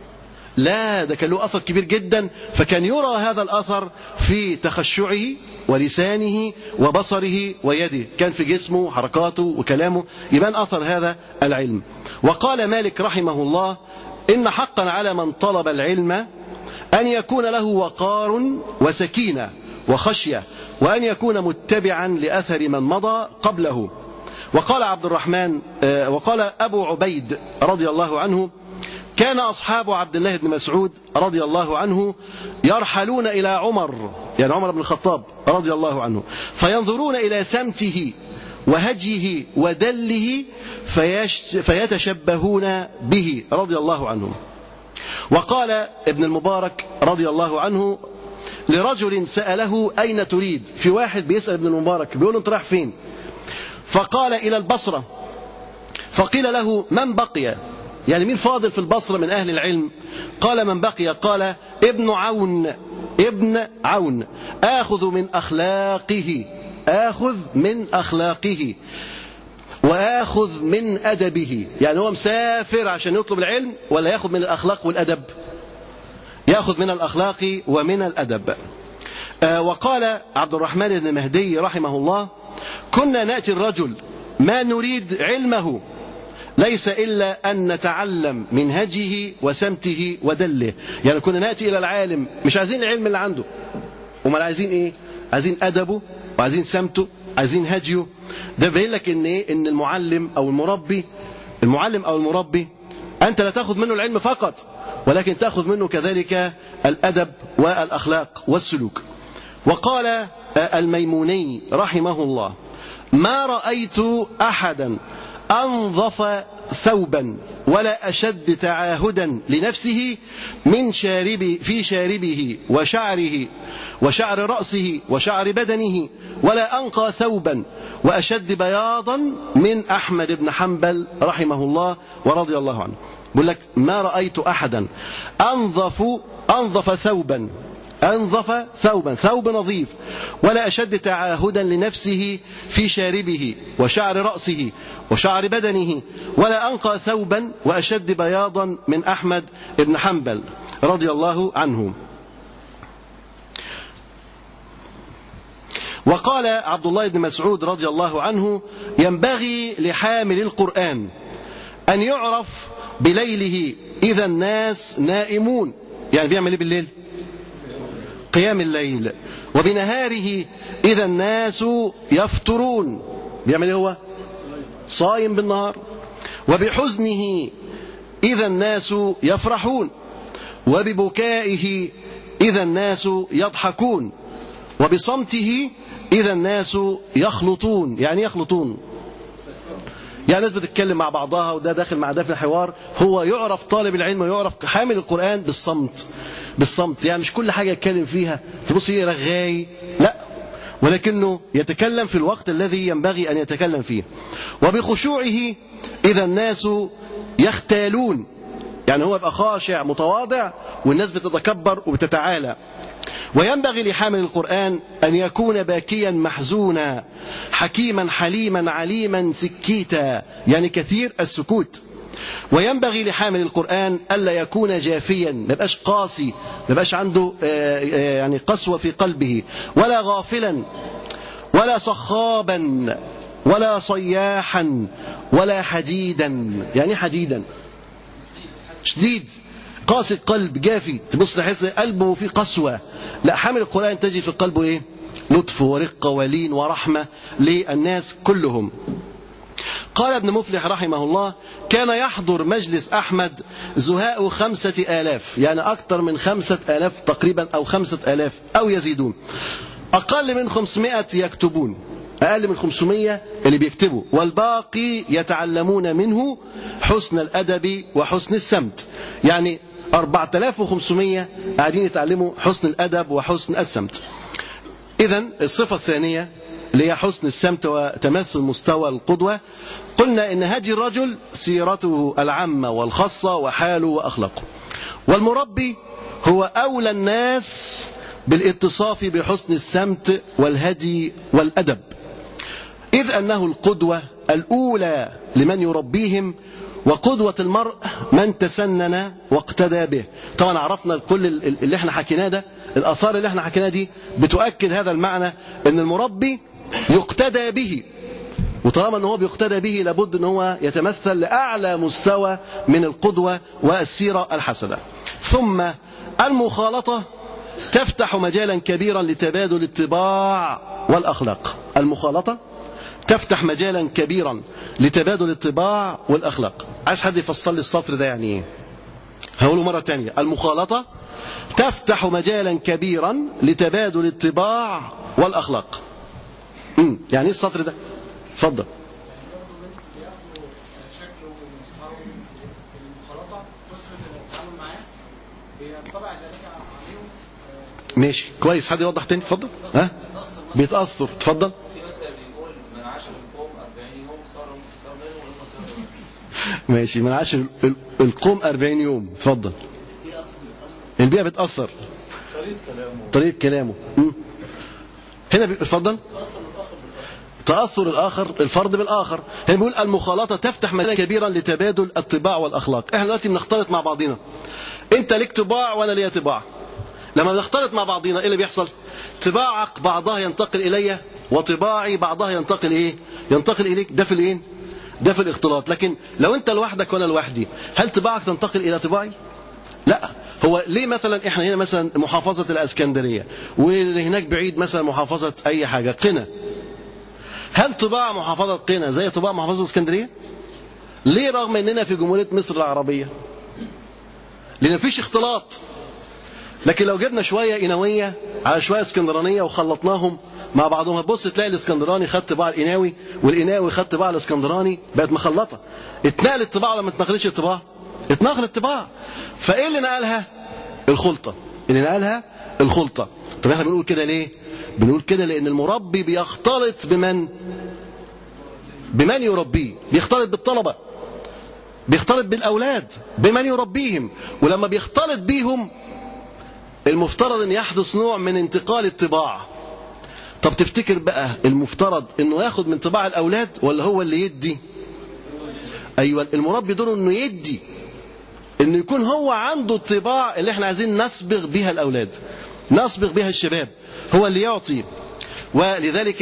لا ده كان له اثر كبير جدا فكان يرى هذا الاثر في تخشعه ولسانه وبصره ويده كان في جسمه حركاته وكلامه يبان اثر هذا العلم وقال مالك رحمه الله ان حقا على من طلب العلم أن يكون له وقار وسكينة وخشية وأن يكون متبعا لأثر من مضى قبله وقال عبد الرحمن وقال أبو عبيد رضي الله عنه كان أصحاب عبد الله بن مسعود رضي الله عنه يرحلون إلى عمر يعني عمر بن الخطاب رضي الله عنه فينظرون إلى سمته وهجيه ودله فيتشبهون به رضي الله عنه وقال ابن المبارك رضي الله عنه لرجل سأله أين تريد في واحد بيسأل ابن المبارك بيقول له انت رايح فين فقال إلى البصرة فقيل له من بقي يعني مين فاضل في البصرة من أهل العلم قال من بقي قال ابن عون ابن عون آخذ من أخلاقه آخذ من أخلاقه وآخذ من أدبه يعني هو مسافر عشان يطلب العلم ولا ياخذ من الأخلاق والأدب ياخذ من الأخلاق ومن الأدب آه وقال عبد الرحمن بن مهدي رحمه الله كنا نأتي الرجل ما نريد علمه ليس إلا أن نتعلم من هجه وسمته ودله يعني كنا نأتي إلى العالم مش عايزين العلم اللي عنده امال عايزين إيه عايزين أدبه وعايزين سمته عايزين هديه ده بيقول لك ان ايه ان المعلم او المربي المعلم او المربي انت لا تاخذ منه العلم فقط ولكن تاخذ منه كذلك الادب والاخلاق والسلوك وقال الميموني رحمه الله ما رايت احدا انظف ثوبا ولا اشد تعاهدا لنفسه من شارب في شاربه وشعره وشعر راسه وشعر بدنه ولا انقى ثوبا واشد بياضا من احمد بن حنبل رحمه الله ورضي الله عنه بيقول لك ما رايت احدا انظف انظف ثوبا أنظف ثوبا ثوب نظيف ولا أشد تعاهدا لنفسه في شاربه وشعر رأسه وشعر بدنه ولا أنقى ثوبا وأشد بياضا من أحمد بن حنبل رضي الله عنه وقال عبد الله بن مسعود رضي الله عنه ينبغي لحامل القرآن أن يعرف بليله إذا الناس نائمون يعني بيعمل إيه بالليل قيام الليل وبنهاره إذا الناس يفطرون بيعمل إيه هو صايم بالنهار وبحزنه إذا الناس يفرحون وببكائه إذا الناس يضحكون وبصمته إذا الناس يخلطون يعني يخلطون يعني الناس بتتكلم مع بعضها وده داخل مع ده في الحوار هو يعرف طالب العلم ويعرف حامل القرآن بالصمت بالصمت يعني مش كل حاجة يتكلم فيها تبص ايه رغاي لا ولكنه يتكلم في الوقت الذي ينبغي أن يتكلم فيه وبخشوعه إذا الناس يختالون يعني هو يبقى خاشع متواضع والناس بتتكبر وبتتعالى وينبغي لحامل القرآن أن يكون باكيا محزونا حكيما حليما عليما سكيتا يعني كثير السكوت وينبغي لحامل القرآن ألا يكون جافيا ما يبقاش قاسي ما يبقاش عنده يعني قسوة في قلبه ولا غافلا ولا صخابا ولا صياحا ولا حديدا يعني حديدا شديد قاسي القلب جافي تبص تحس قلبه فيه قسوة لا حامل القرآن تجي في قلبه ايه لطف ورقة ولين ورحمة للناس كلهم قال ابن مفلح رحمه الله كان يحضر مجلس أحمد زهاء خمسة آلاف يعني أكثر من خمسة آلاف تقريبا أو خمسة آلاف أو يزيدون أقل من خمسمائة يكتبون أقل من 500 اللي بيكتبوا والباقي يتعلمون منه حسن الأدب وحسن السمت يعني 4500 قاعدين يتعلموا حسن الأدب وحسن السمت إذا الصفة الثانية اللي هي حسن السمت وتمثل مستوى القدوة قلنا إن هدي الرجل سيرته العامة والخاصة وحاله وأخلاقه والمربي هو أولى الناس بالاتصاف بحسن السمت والهدي والأدب إذ أنه القدوة الأولى لمن يربيهم وقدوة المرء من تسنن واقتدى به طبعا عرفنا كل اللي احنا حكيناه ده الآثار اللي احنا حكيناها دي بتؤكد هذا المعنى ان المربي يقتدى به وطالما ان هو بيقتدى به لابد ان هو يتمثل لأعلى مستوى من القدوة والسيرة الحسنة ثم المخالطة تفتح مجالا كبيرا لتبادل الطباع والأخلاق المخالطة تفتح مجالا كبيرا لتبادل الطباع والأخلاق عايز حد يفصل لي السطر ده يعني ايه هقوله مرة تانية المخالطة تفتح مجالا كبيرا لتبادل الطباع والأخلاق امم يعني ايه السطر ده اتفضل ماشي كويس حد يوضح تاني اتفضل ها بيتأثر اتفضل ماشي من عاش القوم 40 يوم اتفضل البيئة بتأثر طريقة كلامه هنا اتفضل تأثر الآخر الفرد بالآخر هنا بيقول المخالطة تفتح مجالا كبيرا لتبادل الطباع والأخلاق احنا دلوقتي بنختلط مع بعضنا انت ليك طباع وانا ليا طباع لما بنختلط مع بعضنا ايه اللي بيحصل طباعك بعضها ينتقل الي وطباعي بعضها ينتقل ايه ينتقل اليك ده في الايه ده في الاختلاط لكن لو انت لوحدك وانا لوحدي هل طباعك تنتقل الى طباعي لا هو ليه مثلا احنا هنا مثلا محافظة الاسكندرية وهناك بعيد مثلا محافظة اي حاجة قنا هل طباع محافظة قنا زي طباع محافظة الاسكندرية ليه رغم اننا في جمهورية مصر العربية لان مفيش اختلاط لكن لو جبنا شوية إنوية على شوية اسكندرانية وخلطناهم مع بعضهم هتبص تلاقي الاسكندراني خد طباع الإناوي والإناوي خد طباع الاسكندراني بقت مخلطة اتنقل الطباع ولا ما اتنقلتش الطباع اتنقل الطباع فايه اللي نقلها الخلطة اللي نقلها الخلطة طب احنا بنقول كده ليه بنقول كده لأن المربي بيختلط بمن بمن يربيه بيختلط بالطلبة بيختلط بالأولاد بمن يربيهم ولما بيختلط بيهم المفترض ان يحدث نوع من انتقال الطباع طب تفتكر بقى المفترض انه ياخد من طباع الاولاد ولا هو اللي يدي ايوه المربي دوره انه يدي انه يكون هو عنده الطباع اللي احنا عايزين نسبغ بها الاولاد نسبغ بها الشباب هو اللي يعطي ولذلك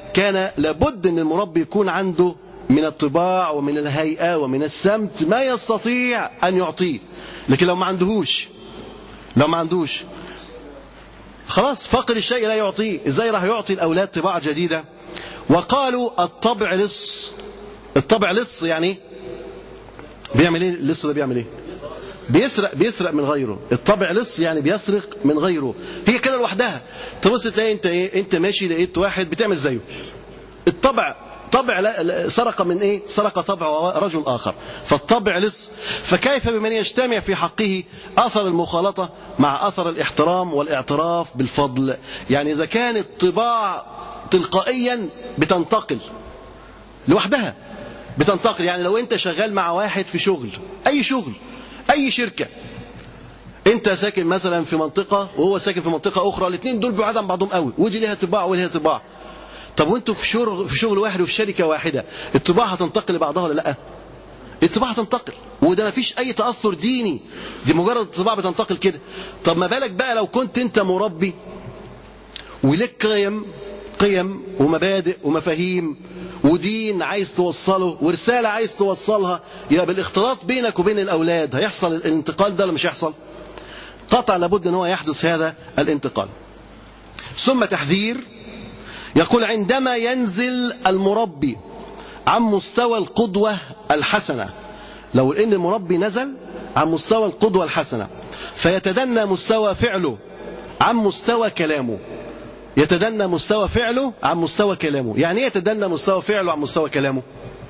كان لابد أن المربي يكون عنده من الطباع ومن الهيئة ومن السمت ما يستطيع أن يعطيه لكن لو ما عندهوش لو ما عندوش خلاص فقر الشيء لا يعطيه ازاي راح يعطي الأولاد طباع جديدة وقالوا الطبع لص الطبع لص يعني بيعمل ايه اللص ده بيعمل ايه بيسرق بيسرق من غيره الطبع لص يعني بيسرق من غيره هي كده لوحدها تبص تلاقي انت ايه انت ماشي لقيت واحد بتعمل زيه الطبع طبع لا سرق من ايه سرق طبع رجل اخر فالطبع لص فكيف بمن يجتمع في حقه اثر المخالطه مع اثر الاحترام والاعتراف بالفضل يعني اذا كانت طباع تلقائيا بتنتقل لوحدها بتنتقل يعني لو انت شغال مع واحد في شغل اي شغل اي شركه انت ساكن مثلا في منطقه وهو ساكن في منطقه اخرى الاثنين دول بعاد عن بعضهم قوي ودي ليها طباع وليها طباع طب وانتوا في شغل في شغل واحد وفي شركه واحده الطباع هتنتقل لبعضها ولا لا الطباع هتنتقل وده ما فيش اي تاثر ديني دي مجرد الطباع بتنتقل كده طب ما بالك بقى لو كنت انت مربي ولك قيم قيم ومبادئ ومفاهيم ودين عايز توصله ورسالة عايز توصلها يبقى بالاختلاط بينك وبين الأولاد هيحصل الانتقال ده ولا مش هيحصل قطع لابد أن هو يحدث هذا الانتقال ثم تحذير يقول عندما ينزل المربي عن مستوى القدوة الحسنة لو ان المربي نزل عن مستوى القدوة الحسنة فيتدنى مستوى فعله عن مستوى كلامه يتدنى مستوى فعله عن مستوى كلامه يعني ايه يتدنى مستوى فعله عن مستوى كلامه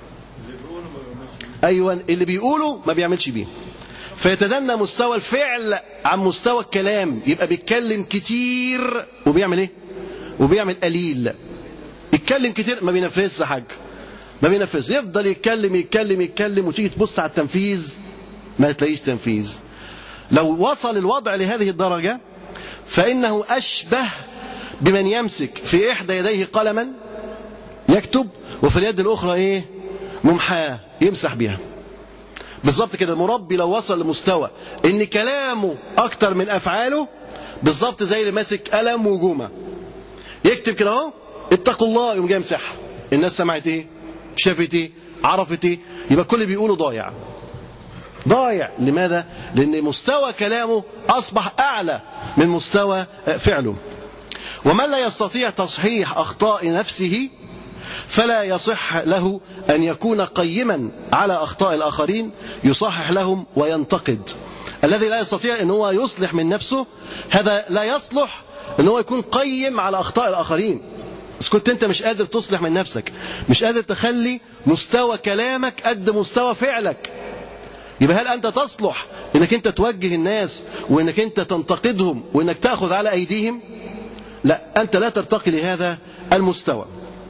ايوه اللي بيقوله ما بيعملش بيه فيتدنى مستوى الفعل عن مستوى الكلام يبقى بيتكلم كتير وبيعمل ايه وبيعمل قليل يتكلم كتير ما بينفذش حاجه ما بينفذش يفضل يتكلم يتكلم يتكلم وتيجي تبص على التنفيذ ما تلاقيش تنفيذ لو وصل الوضع لهذه الدرجه فانه اشبه بمن يمسك في إحدى يديه قلما يكتب وفي اليد الأخرى إيه ممحاة يمسح بها بالظبط كده المربي لو وصل لمستوى ان كلامه اكتر من افعاله بالظبط زي اللي ماسك قلم وجومه يكتب كده اهو اتقوا الله يقوم جاي يمسحها الناس سمعت ايه شافت ايه عرفت ايه يبقى كل اللي بيقوله ضايع ضايع لماذا لان مستوى كلامه اصبح اعلى من مستوى فعله ومن لا يستطيع تصحيح أخطاء نفسه فلا يصح له أن يكون قيما على أخطاء الآخرين يصحح لهم وينتقد الذي لا يستطيع أن هو يصلح من نفسه هذا لا يصلح أن هو يكون قيم على أخطاء الآخرين بس كنت أنت مش قادر تصلح من نفسك مش قادر تخلي مستوى كلامك قد مستوى فعلك يبقى هل أنت تصلح أنك أنت توجه الناس وأنك أنت تنتقدهم وأنك تأخذ على أيديهم لا أنت لا ترتقي لهذا المستوى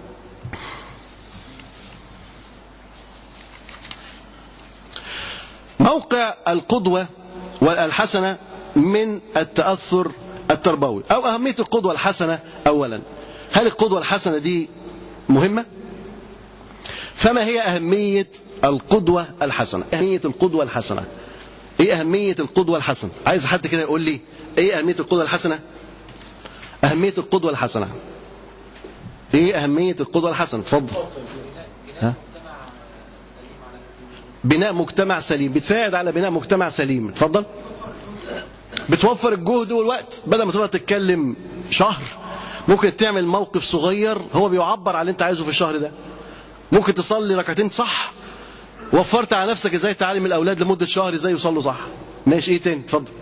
موقع القدوة والحسنة من التأثر التربوي أو أهمية القدوة الحسنة أولا هل القدوة الحسنة دي مهمة؟ فما هي أهمية القدوة الحسنة أهمية القدوة الحسنة إيه أهمية القدوة الحسنة عايز حد كده يقول لي إيه أهمية القدوة الحسنة أهمية القدوة الحسنة إيه أهمية القدوة الحسنة اتفضل ها بناء مجتمع سليم بتساعد على بناء مجتمع سليم اتفضل بتوفر الجهد والوقت بدل ما تقعد تتكلم شهر ممكن تعمل موقف صغير هو بيعبر عن اللي انت عايزه في الشهر ده ممكن تصلي ركعتين صح وفرت على نفسك ازاي تعلم الاولاد لمده شهر ازاي يصلوا صح ماشي ايه تاني اتفضل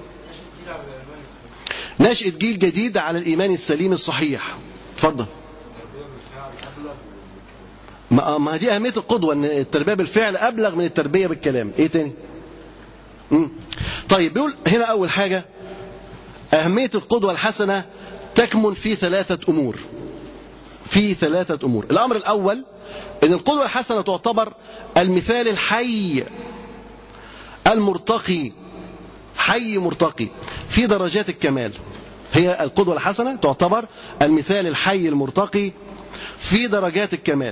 نشأة جيل جديد على الإيمان السليم الصحيح اتفضل ما ما دي أهمية القدوة أن التربية بالفعل أبلغ من التربية بالكلام إيه تاني مم. طيب بيقول هنا أول حاجة أهمية القدوة الحسنة تكمن في ثلاثة أمور في ثلاثة أمور الأمر الأول أن القدوة الحسنة تعتبر المثال الحي المرتقي حي مرتقي في درجات الكمال هي القدوة الحسنة تعتبر المثال الحي المرتقي في درجات الكمال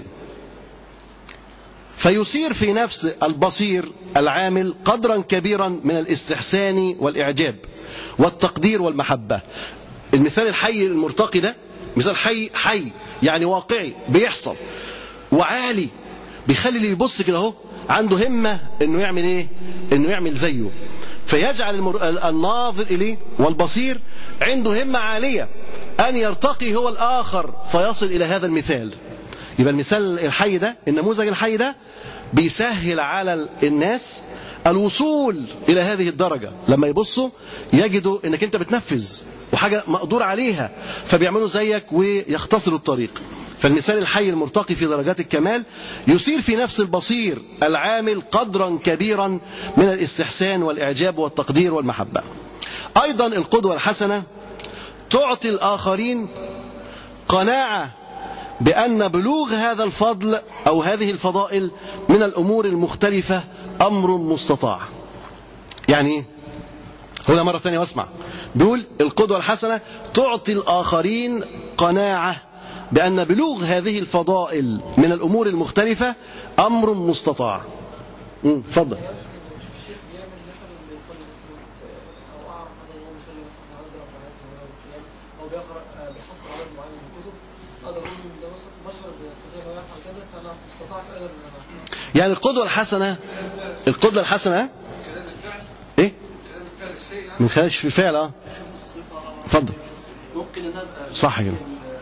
فيثير في نفس البصير العامل قدرا كبيرا من الاستحسان والإعجاب والتقدير والمحبة المثال الحي المرتقي ده مثال حي حي يعني واقعي بيحصل وعالي بيخلي اللي يبص كده اهو عنده همة انه يعمل ايه انه يعمل زيه فيجعل المر... الناظر اليه والبصير عنده همة عالية ان يرتقي هو الاخر فيصل الى هذا المثال يبقى المثال الحي ده النموذج الحي ده بيسهل على الناس الوصول إلى هذه الدرجة لما يبصوا يجدوا أنك أنت بتنفذ وحاجة مقدور عليها فبيعملوا زيك ويختصروا الطريق فالمثال الحي المرتقي في درجات الكمال يثير في نفس البصير العامل قدرا كبيرا من الاستحسان والإعجاب والتقدير والمحبة أيضا القدوة الحسنة تعطي الآخرين قناعة بأن بلوغ هذا الفضل أو هذه الفضائل من الأمور المختلفة أمر مستطاع يعني ايه هنا مرة ثانية واسمع بيقول القدوة الحسنة تعطي الآخرين قناعة بأن بلوغ هذه الفضائل من الأمور المختلفة أمر مستطاع مم، اتفضل الشيخ بيعمل مثلا بيصلي مثلا او اعرف مثلا هو بيصلي مثلا عدد ركعات من القيام او بيقرا آه، بيحصل عدد معين من الكتب اقدر اقول ان ده مثلا بشر بيستطيع انه يفعل كذا فانا استطعت ايضا ان انا يعني القدوة الحسنة القدوة الحسنة ايه من خلال الفعل اه اتفضل ممكن ان ابقى صح كده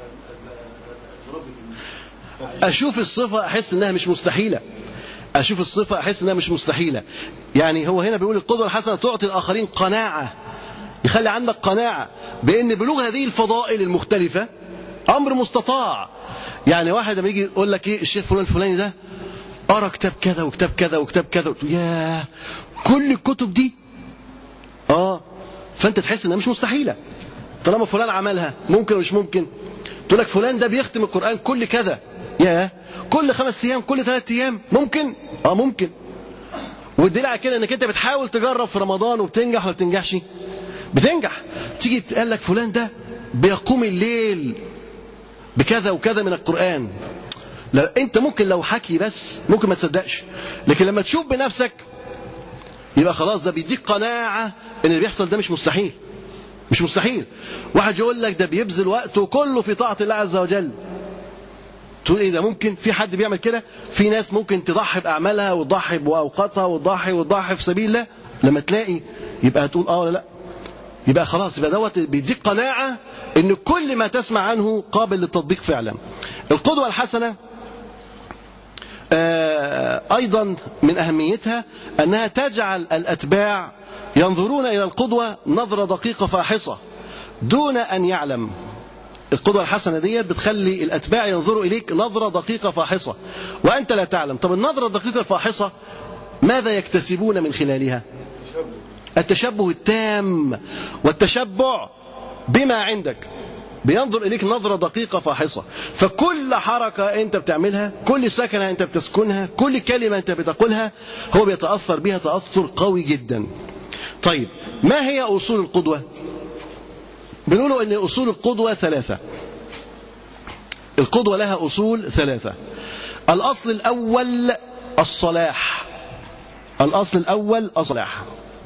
اشوف الصفة احس انها مش مستحيلة اشوف الصفة احس انها مش مستحيلة يعني هو هنا بيقول القدوة الحسنة تعطي الاخرين قناعة يخلي عندك قناعة بان بلوغ هذه الفضائل المختلفة امر مستطاع يعني واحد لما يجي يقول لك ايه الشيخ فلان الفلاني ده قرا كتاب كذا وكتاب كذا وكتاب كذا يا كل الكتب دي اه فانت تحس انها مش مستحيله طالما فلان عملها ممكن ومش ممكن تقول لك فلان ده بيختم القران كل كذا يا كل خمس ايام كل ثلاث ايام ممكن اه ممكن والدليل على كده انك انت بتحاول تجرب في رمضان وبتنجح ولا بتنجحش بتنجح تيجي تقول لك فلان ده بيقوم الليل بكذا وكذا من القران لا انت ممكن لو حكي بس ممكن ما تصدقش لكن لما تشوف بنفسك يبقى خلاص ده بيديك قناعة ان اللي بيحصل ده مش مستحيل مش مستحيل واحد يقول لك ده بيبذل وقته كله في طاعة الله عز وجل تقول ايه ده ممكن في حد بيعمل كده في ناس ممكن تضحي باعمالها وتضحي باوقاتها وتضحي وتضحي في سبيل الله لما تلاقي يبقى هتقول اه ولا لا يبقى خلاص يبقى دوت بيديك قناعة ان كل ما تسمع عنه قابل للتطبيق فعلا القدوة الحسنة آه، أيضا من أهميتها أنها تجعل الأتباع ينظرون إلى القدوة نظرة دقيقة فاحصة دون أن يعلم القدوة الحسنة ديت بتخلي الأتباع ينظروا إليك نظرة دقيقة فاحصة وأنت لا تعلم طب النظرة الدقيقة الفاحصة ماذا يكتسبون من خلالها التشبه التام والتشبع بما عندك بينظر إليك نظرة دقيقة فاحصة فكل حركة أنت بتعملها كل سكنة أنت بتسكنها كل كلمة أنت بتقولها هو بيتأثر بها تأثر قوي جدا طيب ما هي أصول القدوة بنقولوا أن أصول القدوة ثلاثة القدوة لها أصول ثلاثة الأصل الأول الصلاح الأصل الأول الصلاح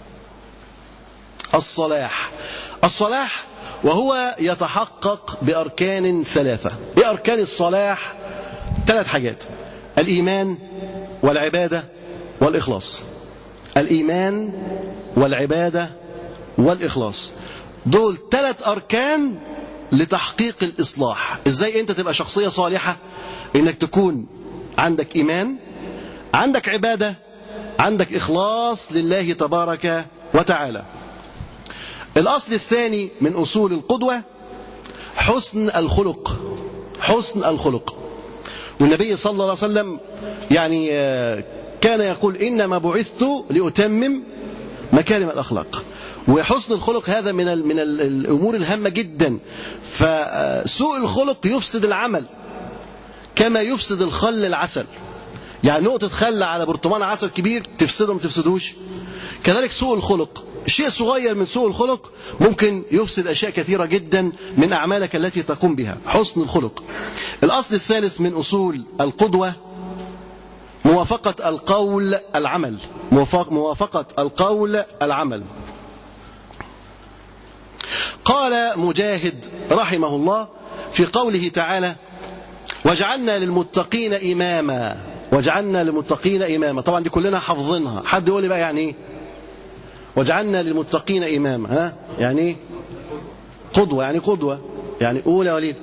الصلاح الصلاح وهو يتحقق بأركان ثلاثة إيه أركان الصلاح ثلاث حاجات الإيمان والعبادة والإخلاص الإيمان والعبادة والإخلاص دول ثلاث أركان لتحقيق الإصلاح إزاي أنت تبقى شخصية صالحة إنك تكون عندك إيمان عندك عبادة عندك إخلاص لله تبارك وتعالى الأصل الثاني من أصول القدوة حسن الخلق حسن الخلق والنبي صلى الله عليه وسلم يعني آه، كان يقول إنما بعثت لأتمم مكارم الأخلاق وحسن الخلق هذا من ال من ال الأمور الهامة جدا فسوء الخلق يفسد العمل كما يفسد الخل العسل يعني نقطة خل على برطمان عسل كبير تفسده ما تفسدوش كذلك سوء الخلق شيء صغير من سوء الخلق ممكن يفسد أشياء كثيرة جدا من أعمالك التي تقوم بها حسن الخلق الأصل الثالث من أصول القدوة موافقة القول العمل موافق- موافقة القول العمل قال مجاهد رحمه الله في قوله تعالى وجعلنا للمتقين إماما وجعلنا للمتقين إماما طبعا دي كلنا حافظينها حد يقول لي بقى يعني ايه وجعلنا للمتقين إماما ها يعني ايه قدوة يعني قدوة يعني قول يا وليد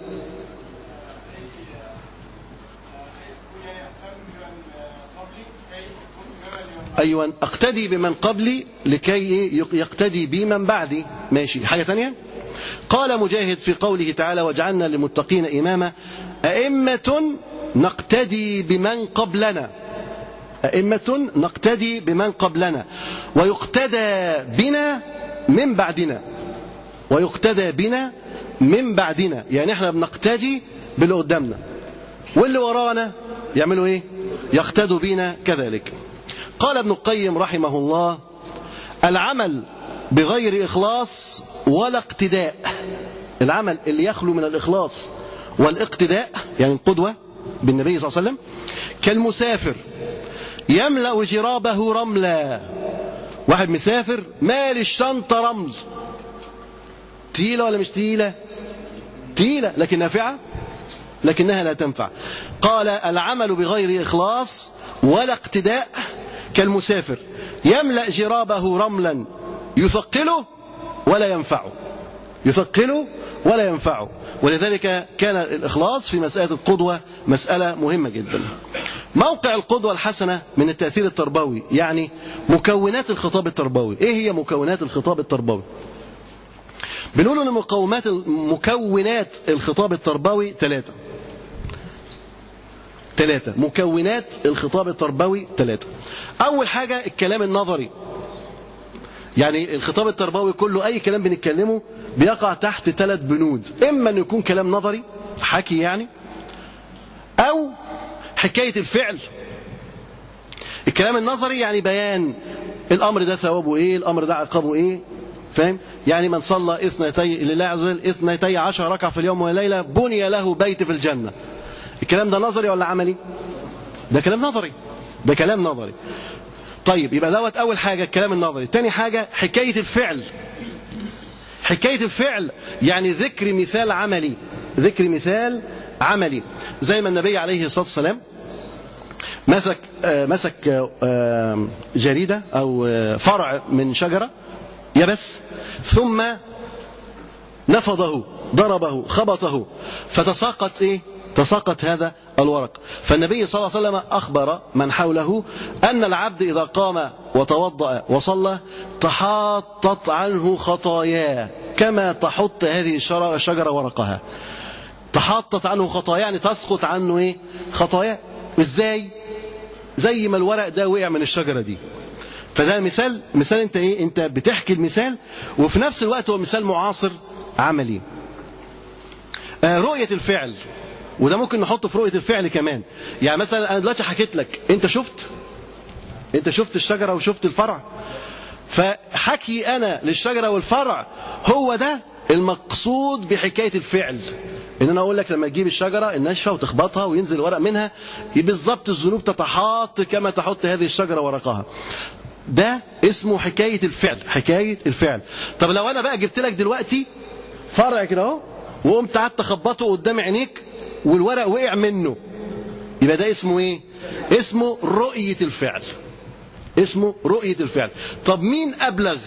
أيوة أقتدي بمن قبلي لكي يقتدي بي من بعدي ماشي حاجة تانية قال مجاهد في قوله تعالى وجعلنا للمتقين إماما أئمة نقتدي بمن قبلنا أئمة نقتدي بمن قبلنا ويقتدى بنا من بعدنا ويقتدى بنا من بعدنا يعني احنا بنقتدي باللي قدامنا واللي ورانا يعملوا ايه يقتدوا بنا كذلك قال ابن القيم رحمه الله العمل بغير إخلاص ولا اقتداء العمل اللي يخلو من الإخلاص والاقتداء يعني القدوة بالنبي صلى الله عليه وسلم كالمسافر يملأ جرابه رملا واحد مسافر مال الشنطة رمل تقيلة ولا مش تقيلة تقيلة لكن نافعة لكنها لا تنفع قال العمل بغير إخلاص ولا اقتداء كالمسافر يملأ جرابه رملا يثقله ولا ينفعه يثقله ولا ينفعه ولذلك كان الإخلاص في مسألة القدوة مسألة مهمة جدا موقع القدوة الحسنة من التأثير التربوي يعني مكونات الخطاب التربوي إيه هي مكونات الخطاب التربوي بنقول أن مقومات مكونات الخطاب التربوي ثلاثة ثلاثة مكونات الخطاب التربوي ثلاثة أول حاجة الكلام النظري يعني الخطاب التربوي كله أي كلام بنتكلمه بيقع تحت ثلاث بنود إما أن يكون كلام نظري حكي يعني أو حكاية الفعل الكلام النظري يعني بيان الأمر ده ثوابه إيه الأمر ده عقابه إيه فاهم يعني من صلى اثنتي لله عز وجل اثنتي عشر ركعة في اليوم والليلة بني له بيت في الجنة الكلام ده نظري ولا عملي ده كلام نظري ده كلام نظري طيب يبقى دوت أول حاجة الكلام النظري تاني حاجة حكاية الفعل حكاية الفعل يعني ذكر مثال عملي ذكر مثال عملي زي ما النبي عليه الصلاة والسلام مسك آه مسك آه جريدة أو آه فرع من شجرة يبس ثم نفضه ضربه خبطه فتساقط ايه تساقط هذا الورق فالنبي صلى الله عليه وسلم أخبر من حوله أن العبد إذا قام وتوضأ وصلى تحاطت عنه خطاياه كما تحط هذه الشجرة ورقها تحاطت عنه خطايا يعني تسقط عنه ايه خطايا ازاي زي ما الورق ده وقع من الشجرة دي فده مثال مثال انت ايه انت بتحكي المثال وفي نفس الوقت هو مثال معاصر عملي آه رؤية الفعل وده ممكن نحطه في رؤية الفعل كمان يعني مثلا انا دلوقتي حكيت لك انت شفت انت شفت الشجرة وشفت الفرع فحكي انا للشجرة والفرع هو ده المقصود بحكاية الفعل ان انا اقول لك لما تجيب الشجرة الناشفة وتخبطها وينزل ورق منها بالظبط الذنوب تتحاط كما تحط هذه الشجرة ورقها ده اسمه حكاية الفعل حكاية الفعل طب لو انا بقى جبت لك دلوقتي فرع كده اهو وقمت قعدت اخبطه قدام عينيك والورق وقع منه يبقى ده اسمه ايه اسمه رؤية الفعل اسمه رؤية الفعل طب مين أبلغ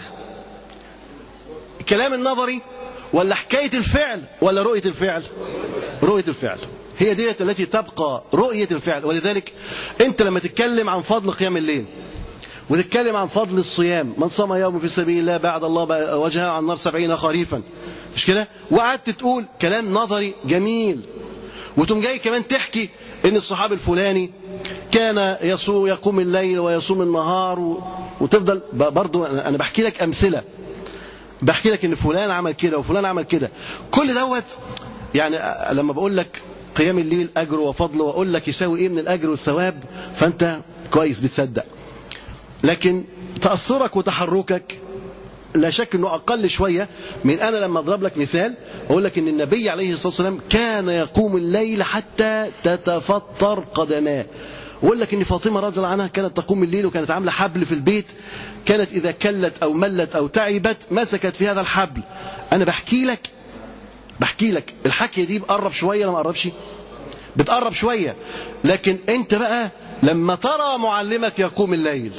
الكلام النظري ولا حكاية الفعل ولا رؤية الفعل رؤية الفعل هي دي التي تبقى رؤية الفعل ولذلك انت لما تتكلم عن فضل قيام الليل وتتكلم عن فضل الصيام من صام يوم في سبيل الله بعد الله وجهه عن النار سبعين خريفا مش كده وقعدت تقول كلام نظري جميل وتم جاي كمان تحكي ان الصحابي الفلاني كان يصوم يقوم الليل ويصوم النهار و... وتفضل برضو انا بحكي لك امثله بحكي لك ان فلان عمل كده وفلان عمل كده كل دوت يعني لما بقول لك قيام الليل اجر وفضل واقول لك يساوي ايه من الاجر والثواب فانت كويس بتصدق لكن تاثرك وتحركك لا شك انه اقل شويه من انا لما اضرب لك مثال اقول لك ان النبي عليه الصلاه والسلام كان يقوم الليل حتى تتفطر قدماه واقول لك ان فاطمه رضي الله عنها كانت تقوم الليل وكانت عامله حبل في البيت كانت اذا كلت او ملت او تعبت مسكت في هذا الحبل انا بحكي لك بحكي لك الحكي دي بقرب شويه ولا ما قربش بتقرب شوية لكن انت بقى لما ترى معلمك يقوم الليل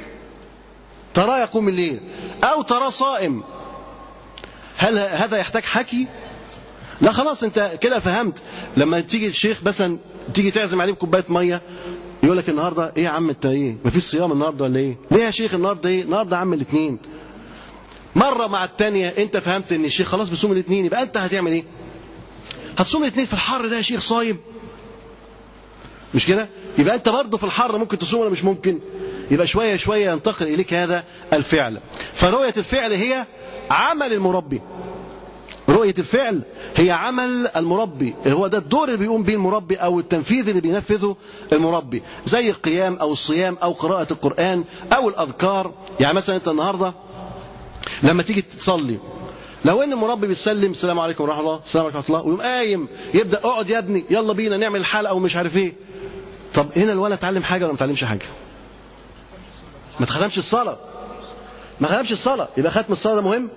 تراه يقوم الليل او تراه صائم هل هذا يحتاج حكي لا خلاص انت كده فهمت لما تيجي الشيخ مثلا تيجي تعزم عليه بكوبايه ميه يقول لك النهارده ايه يا عم انت ايه مفيش صيام النهارده ولا ايه ليه يا شيخ النهارده ايه النهارده يا عم الاثنين مره مع الثانيه انت فهمت ان الشيخ خلاص بيصوم الاثنين يبقى انت هتعمل ايه هتصوم الاثنين في الحر ده يا شيخ صايم مش كده يبقى انت برضه في الحر ممكن تصوم ولا مش ممكن يبقى شويه شويه ينتقل اليك هذا الفعل فرؤيه الفعل هي عمل المربي رؤية الفعل هي عمل المربي هو ده الدور اللي بيقوم به المربي أو التنفيذ اللي بينفذه المربي زي القيام أو الصيام أو قراءة القرآن أو الأذكار يعني مثلا أنت النهاردة لما تيجي تصلي لو ان المربي بيسلم السلام عليكم ورحمه الله السلام عليكم ورحمه الله ويقوم قايم يبدا اقعد يا ابني يلا بينا نعمل حلقه ومش عارف ايه طب هنا الولد اتعلم حاجه ولا ما اتعلمش حاجه ما تخدمش الصلاه ما خدمش الصلاه يبقى ختم الصلاه ده مهم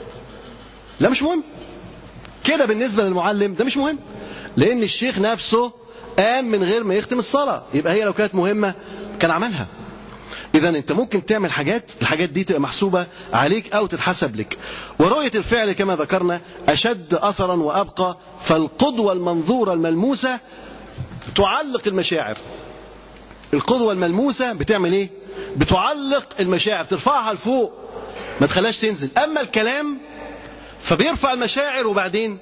لا مش مهم كده بالنسبة للمعلم ده مش مهم لأن الشيخ نفسه قام من غير ما يختم الصلاة يبقى هي لو كانت مهمة كان عملها إذا أنت ممكن تعمل حاجات الحاجات دي تبقى محسوبة عليك أو تتحسب لك ورؤية الفعل كما ذكرنا أشد أثرا وأبقى فالقدوة المنظورة الملموسة تعلق المشاعر القدوة الملموسة بتعمل إيه؟ بتعلق المشاعر ترفعها لفوق ما تخليهاش تنزل أما الكلام فبيرفع المشاعر وبعدين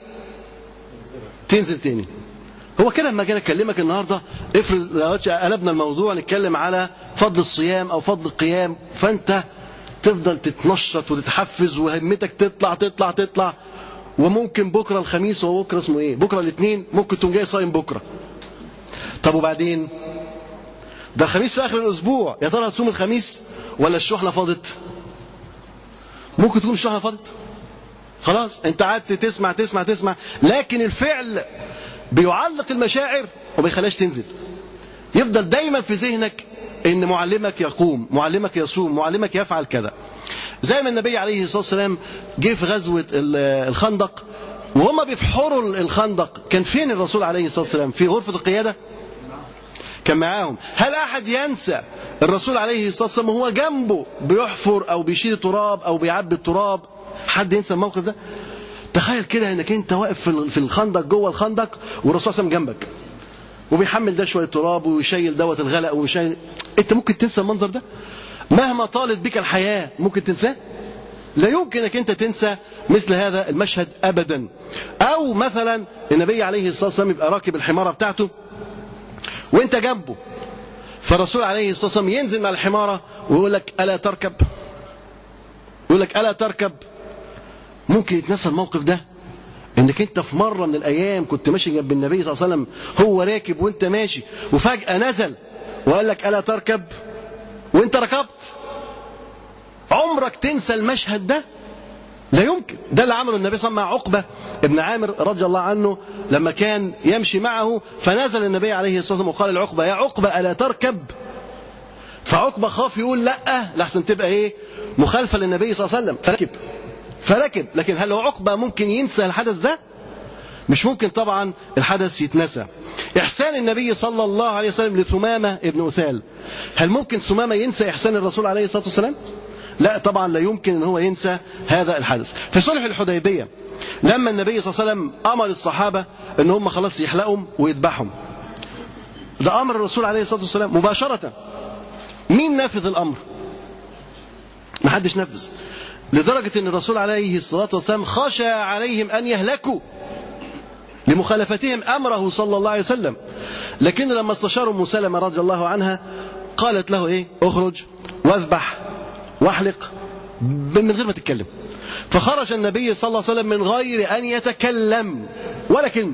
تنزل تاني هو كده لما جينا اكلمك النهارده افرض قلبنا الموضوع نتكلم على فضل الصيام او فضل القيام فانت تفضل تتنشط وتتحفز وهمتك تطلع تطلع تطلع وممكن بكره الخميس هو بكره اسمه ايه؟ بكره الاثنين ممكن تقوم جاي صايم بكره. طب وبعدين؟ ده الخميس في اخر الاسبوع يا ترى هتصوم الخميس ولا الشحنه فاضت؟ ممكن تكون الشحنه فاضت. خلاص انت قعدت تسمع تسمع تسمع لكن الفعل بيعلق المشاعر وما بيخليهاش تنزل يفضل دايما في ذهنك ان معلمك يقوم معلمك يصوم معلمك يفعل كذا زي ما النبي عليه الصلاه والسلام جه في غزوه الخندق وهما بيفحروا الخندق كان فين الرسول عليه الصلاه والسلام في غرفه القياده كان معاهم هل احد ينسى الرسول عليه الصلاه والسلام وهو جنبه بيحفر او بيشيل تراب او بيعبي التراب حد ينسى الموقف ده تخيل كده انك انت واقف في الخندق جوه الخندق والرسول صلى الله عليه وسلم جنبك وبيحمل ده شويه تراب ويشيل دوت الغلق ويشيل انت ممكن تنسى المنظر ده مهما طالت بك الحياه ممكن تنساه لا يمكن انك انت تنسى مثل هذا المشهد ابدا او مثلا النبي عليه الصلاه والسلام يبقى راكب الحماره بتاعته وانت جنبه فالرسول عليه الصلاه والسلام ينزل مع الحماره ويقول لك الا تركب يقول لك الا تركب ممكن يتنسى الموقف ده انك انت في مره من الايام كنت ماشي جنب النبي صلى الله عليه وسلم هو راكب وانت ماشي وفجاه نزل وقال لك الا تركب وانت ركبت عمرك تنسى المشهد ده لا يمكن ده اللي عمله النبي صلى الله عليه وسلم مع عقبه ابن عامر رضي الله عنه لما كان يمشي معه فنزل النبي عليه الصلاه والسلام وقال لعقبه يا عقبه الا تركب فعقبه خاف يقول لا لحسن تبقى ايه مخالفه للنبي صلى الله عليه وسلم فركب فركب لكن هل هو عقبة ممكن ينسى الحدث ده مش ممكن طبعا الحدث يتنسى إحسان النبي صلى الله عليه وسلم لثمامة ابن أثال هل ممكن ثمامة ينسى إحسان الرسول عليه الصلاة والسلام لا طبعا لا يمكن ان هو ينسى هذا الحدث في صلح الحديبيه لما النبي صلى الله عليه وسلم امر الصحابه ان هم خلاص يحلقهم ويذبحهم ده امر الرسول عليه الصلاه والسلام مباشره مين نافذ الامر ما حدش نفذ لدرجة أن الرسول عليه الصلاة والسلام خشى عليهم أن يهلكوا لمخالفتهم أمره صلى الله عليه وسلم لكن لما استشاروا أم سلمة رضي الله عنها قالت له إيه اخرج واذبح واحلق من غير ما تتكلم فخرج النبي صلى الله عليه وسلم من غير أن يتكلم ولا كلمة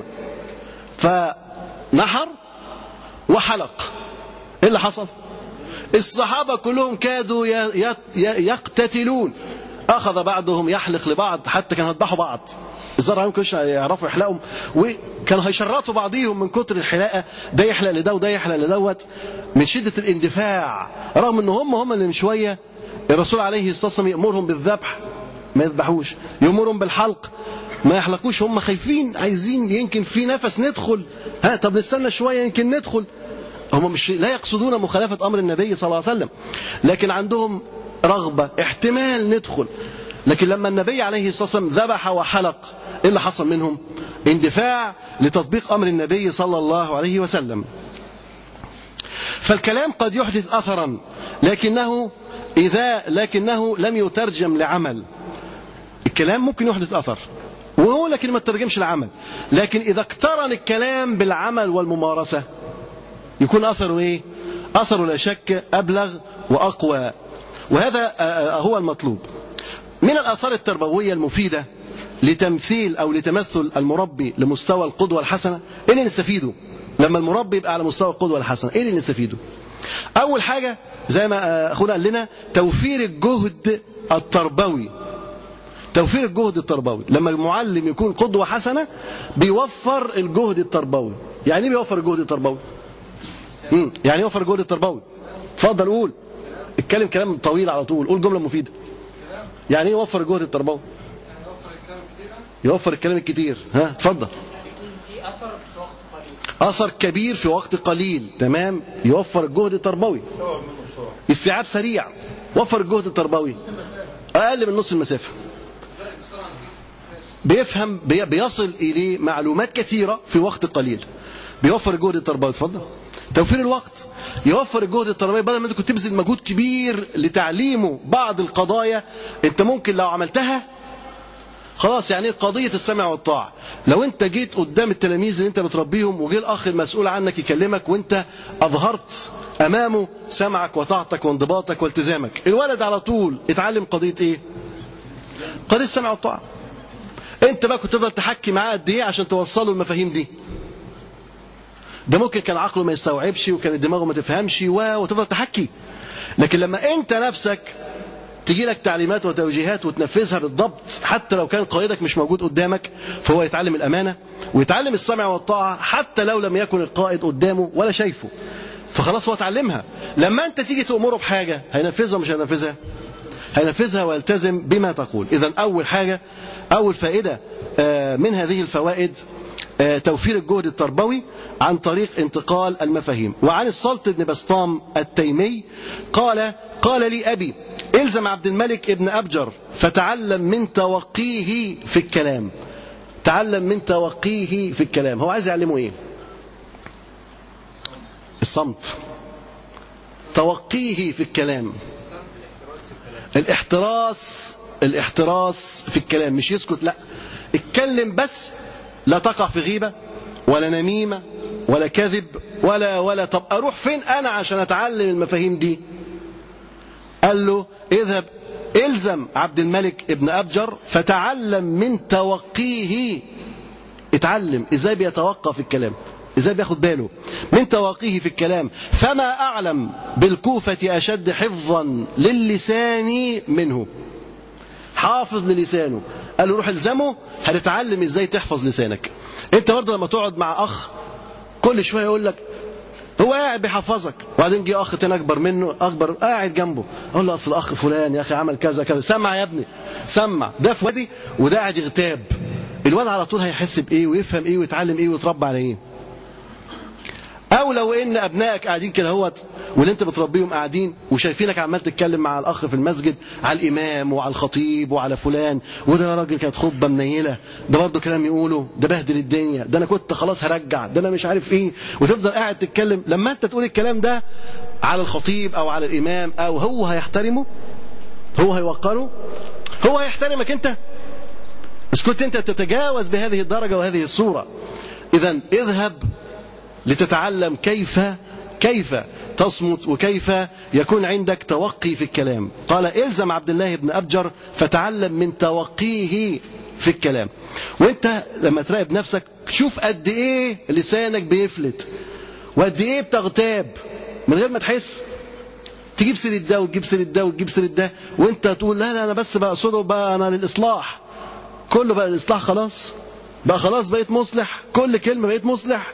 فنحر وحلق إيه اللي حصل الصحابة كلهم كادوا يقتتلون أخذ بعضهم يحلق لبعض حتى كانوا هيذبحوا بعض الزرع يمكن يعرفوا يحلقوا وكانوا هيشرطوا بعضيهم من كتر الحلاقة ده يحلق لده وده يحلق لدوت من شدة الاندفاع رغم ان هم هم اللي من شوية الرسول عليه الصلاة والسلام يأمرهم بالذبح ما يذبحوش يأمرهم بالحلق ما يحلقوش هم خايفين عايزين يمكن في نفس ندخل ها طب نستنى شوية يمكن ندخل هم مش لا يقصدون مخالفة أمر النبي صلى الله عليه وسلم لكن عندهم رغبة احتمال ندخل لكن لما النبي عليه الصلاة والسلام ذبح وحلق ايه اللي حصل منهم اندفاع لتطبيق أمر النبي صلى الله عليه وسلم فالكلام قد يحدث أثرا لكنه إذا لكنه لم يترجم لعمل الكلام ممكن يحدث أثر وهو لكن ما ترجمش لعمل لكن إذا اقترن الكلام بالعمل والممارسة يكون أثره إيه أثره لا شك أبلغ وأقوى وهذا هو المطلوب من الآثار التربوية المفيدة لتمثيل أو لتمثل المربي لمستوى القدوة الحسنة إيه اللي نستفيده لما المربي يبقى على مستوى القدوة الحسنة إيه اللي نستفيده أول حاجة زي ما أخونا قال لنا توفير الجهد التربوي توفير الجهد التربوي لما المعلم يكون قدوة حسنة بيوفر الجهد التربوي يعني ايه بيوفر الجهد التربوي مم. يعني ايه يوفر الجهد التربوي اتفضل قول اتكلم كلام طويل على طول قول جملة مفيدة يعني ايه يوفر الجهد التربوي يوفر الكلام الكتير ها اتفضل في اثر في وقت قليل اثر كبير في وقت قليل تمام يوفر الجهد التربوي استيعاب سريع وفر الجهد التربوي اقل من نص المسافه بيفهم بي- بيصل اليه معلومات كثيره في وقت قليل بيوفر الجهد التربوي اتفضل توفير الوقت يوفر الجهد التربوي بدل ما انت كنت تبذل مجهود كبير لتعليمه بعض القضايا انت ممكن لو عملتها خلاص يعني قضية السمع والطاعة لو انت جيت قدام التلاميذ اللي انت بتربيهم وجه الاخ المسؤول عنك يكلمك وانت اظهرت امامه سمعك وطاعتك وانضباطك والتزامك الولد على طول اتعلم قضية ايه قضية السمع والطاعة انت بقى كنت تفضل تحكي معاه قد ايه عشان توصله المفاهيم دي ده ممكن كان عقله ما يستوعبش وكان دماغه ما تفهمش و- وتفضل تحكي لكن لما انت نفسك تجي لك تعليمات وتوجيهات وتنفذها بالضبط حتى لو كان قائدك مش موجود قدامك فهو يتعلم الأمانة ويتعلم السمع والطاعة حتى لو لم يكن القائد قدامه ولا شايفه فخلاص هو اتعلمها لما انت تيجي تأمره بحاجة هينفذها ومش هينفذها هينفذها ويلتزم بما تقول إذا أول حاجة أول فائدة آه، من هذه الفوائد آه، توفير الجهد التربوي عن طريق انتقال المفاهيم وعن السلط بن بسطام التيمي قال قال لي أبي الزم عبد الملك ابن أبجر فتعلم من توقيه في الكلام تعلم من توقيه في الكلام هو عايز يعلمه ايه الصمت توقيه في الكلام الاحتراس الاحتراس في الكلام مش يسكت لا اتكلم بس لا تقع في غيبة ولا نميمة ولا كذب ولا ولا طب اروح فين انا عشان اتعلم المفاهيم دي قال له اذهب الزم عبد الملك ابن ابجر فتعلم من توقيه اتعلم ازاي بيتوقع في الكلام ازاي بياخد باله من تواقيه في الكلام فما اعلم بالكوفة اشد حفظا للسان منه حافظ للسانه قال له روح الزمه هتتعلم ازاي تحفظ لسانك انت برضه لما تقعد مع اخ كل شويه يقول لك هو قاعد بيحفظك وبعدين جه اخ تاني اكبر منه اكبر قاعد جنبه اقول له اصل الاخ فلان يا اخي عمل كذا كذا سمع يا ابني سمع ده في وادي وده قاعد يغتاب الواد على طول هيحس بايه ويفهم ايه ويتعلم ايه ويتربى على ايه او لو ان ابنائك قاعدين كده اهوت واللي انت بتربيهم قاعدين وشايفينك عمال تتكلم مع الاخ في المسجد على الامام وعلى الخطيب وعلى فلان وده يا راجل كانت خطبه منيله ده برضه كلام يقوله ده بهدل الدنيا ده انا كنت خلاص هرجع ده انا مش عارف ايه وتفضل قاعد تتكلم لما انت تقول الكلام ده على الخطيب او على الامام او هو هيحترمه هو هيوقره هو هيحترمك انت بس كنت انت تتجاوز بهذه الدرجه وهذه الصوره اذا اذهب لتتعلم كيف كيف تصمت وكيف يكون عندك توقي في الكلام قال الزم عبد الله بن أبجر فتعلم من توقيه في الكلام وانت لما تراقب نفسك شوف قد ايه لسانك بيفلت وقد ايه بتغتاب من غير ما تحس تجيب سيرة ده وتجيب سيرة ده وتجيب سيرة ده وانت تقول لا لا انا بس بقصده بقى انا للاصلاح كله بقى الاصلاح خلاص بقى خلاص بقيت مصلح كل كلمة بقيت مصلح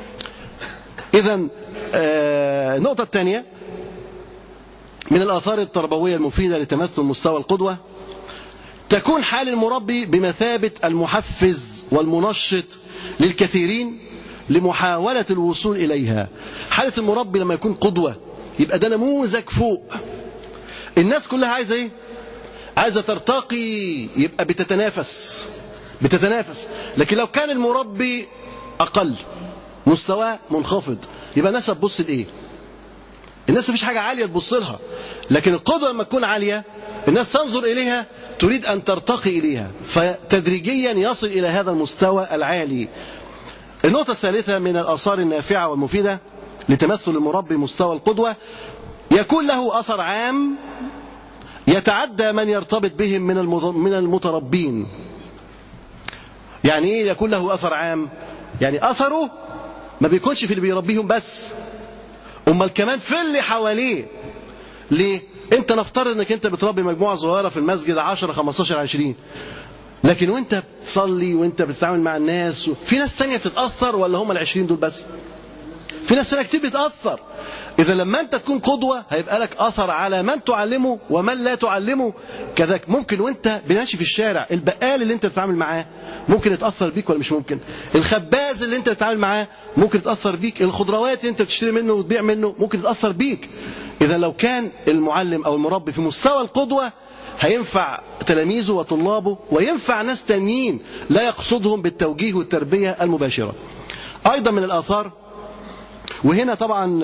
إذا النقطة الثانية من الآثار التربوية المفيدة لتمثل مستوى القدوة تكون حال المربي بمثابة المحفز والمنشط للكثيرين لمحاولة الوصول إليها حالة المربي لما يكون قدوة يبقى ده نموذج فوق الناس كلها عايزة ايه عايزة ترتقي يبقى بتتنافس بتتنافس لكن لو كان المربي أقل مستواه منخفض يبقى الناس هتبص لإيه الناس مفيش حاجة عالية تبص لها لكن القدوة لما تكون عالية الناس تنظر إليها تريد أن ترتقي إليها فتدريجيا يصل إلى هذا المستوى العالي النقطة الثالثة من الآثار النافعة والمفيدة لتمثل المربي مستوى القدوة يكون له أثر عام يتعدى من يرتبط بهم من من المتربين يعني ايه يكون له اثر عام يعني اثره ما بيكونش في اللي بيربيهم بس امال كمان في اللي حواليه ليه انت نفترض انك انت بتربي مجموعه صغيره في المسجد 10 15 20 لكن وانت بتصلي وانت بتتعامل مع الناس في ناس تانية بتتاثر ولا هم ال 20 دول بس في ناس تانية كتير بتاثر إذا لما أنت تكون قدوة هيبقى لك أثر على من تعلمه ومن لا تعلمه كذلك ممكن وأنت ماشي في الشارع البقال اللي أنت بتتعامل معاه ممكن يتأثر بيك ولا مش ممكن الخباز اللي أنت بتتعامل معاه ممكن يتأثر بيك الخضروات اللي أنت بتشتري منه وتبيع منه ممكن يتأثر بيك إذا لو كان المعلم أو المربي في مستوى القدوة هينفع تلاميذه وطلابه وينفع ناس تانيين لا يقصدهم بالتوجيه والتربية المباشرة أيضا من الآثار وهنا طبعا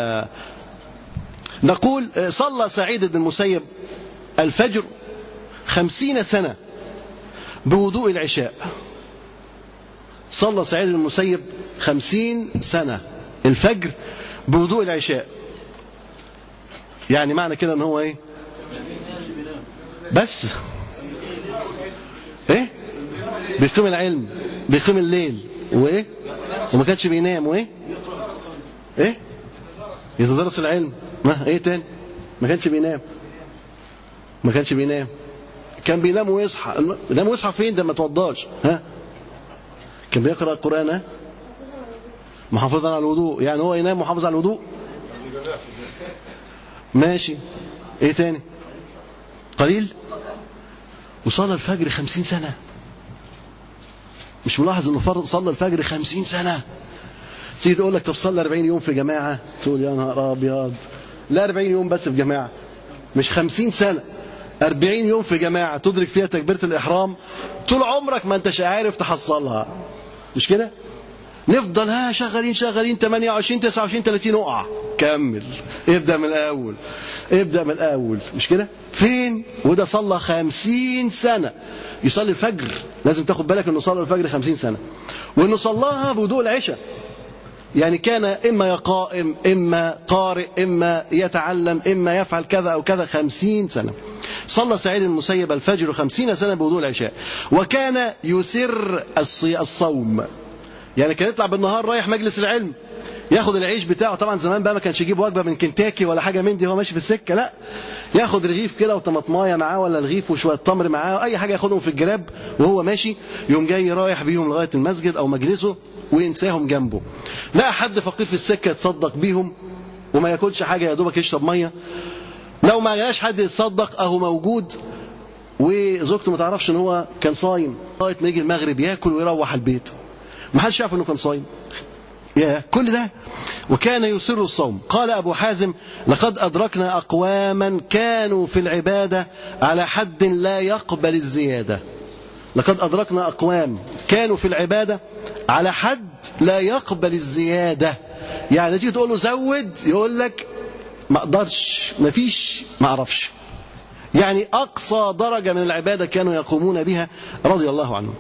نقول صلى سعيد بن المسيب الفجر خمسين سنة بوضوء العشاء صلى سعيد بن المسيب خمسين سنة الفجر بوضوء العشاء يعني معنى كده ان هو ايه بس ايه بيقيم العلم بيقيم الليل وايه وما كانش بينام وايه ايه يتدرس العلم ما ايه تاني ما كانش بينام ما كانش بينام كان بينام ويصحى بينام ويصحى فين ده ما توضاش ها كان بيقرا القران ها محافظا على الوضوء يعني هو ينام محافظ على الوضوء ماشي ايه تاني قليل وصلى الفجر خمسين سنة مش ملاحظ انه فرض صلى الفجر خمسين سنة تيجي تقول لك طب صلى 40 يوم في جماعة تقول يا نهار أبيض لا 40 يوم بس في جماعة مش 50 سنة 40 يوم في جماعة تدرك فيها تكبيرة الإحرام طول عمرك ما أنتش عارف تحصلها مش كده؟ نفضل ها شغالين شغالين 28 29 30 اقع كمل ابدا من الاول ابدا من الاول مش كده فين وده صلى 50 سنه يصلي الفجر لازم تاخد بالك انه صلى الفجر 50 سنه وانه صلاها بوضوء العشاء يعني كان إما يقائم إما قارئ إما يتعلم إما يفعل كذا أو كذا خمسين سنة صلى سعيد المسيب الفجر خمسين سنة بوضوء العشاء وكان يسر الصوم يعني كان يطلع بالنهار رايح مجلس العلم ياخد العيش بتاعه طبعا زمان بقى ما كانش يجيب وجبه من كنتاكي ولا حاجه من دي هو ماشي في السكه لا ياخد رغيف كده وطماطمايه معاه ولا رغيف وشويه تمر معاه اي حاجه ياخدهم في الجراب وهو ماشي يوم جاي رايح بيهم لغايه المسجد او مجلسه وينساهم جنبه لا حد فقير في السكه يتصدق بيهم وما ياكلش حاجه يا دوبك يشرب ميه لو ما جاش حد يتصدق اهو موجود وزوجته ما تعرفش ان هو كان صايم لغايه ما يجي المغرب ياكل ويروح البيت ما حدش يعرف انه كان صايم يا كل ده وكان يسر الصوم قال أبو حازم لقد أدركنا أقواما كانوا في العبادة على حد لا يقبل الزيادة لقد أدركنا أقوام كانوا في العبادة على حد لا يقبل الزيادة يعني تيجي تقول له زود يقول لك ما اقدرش ما فيش ما اعرفش يعني أقصى درجة من العبادة كانوا يقومون بها رضي الله عنهم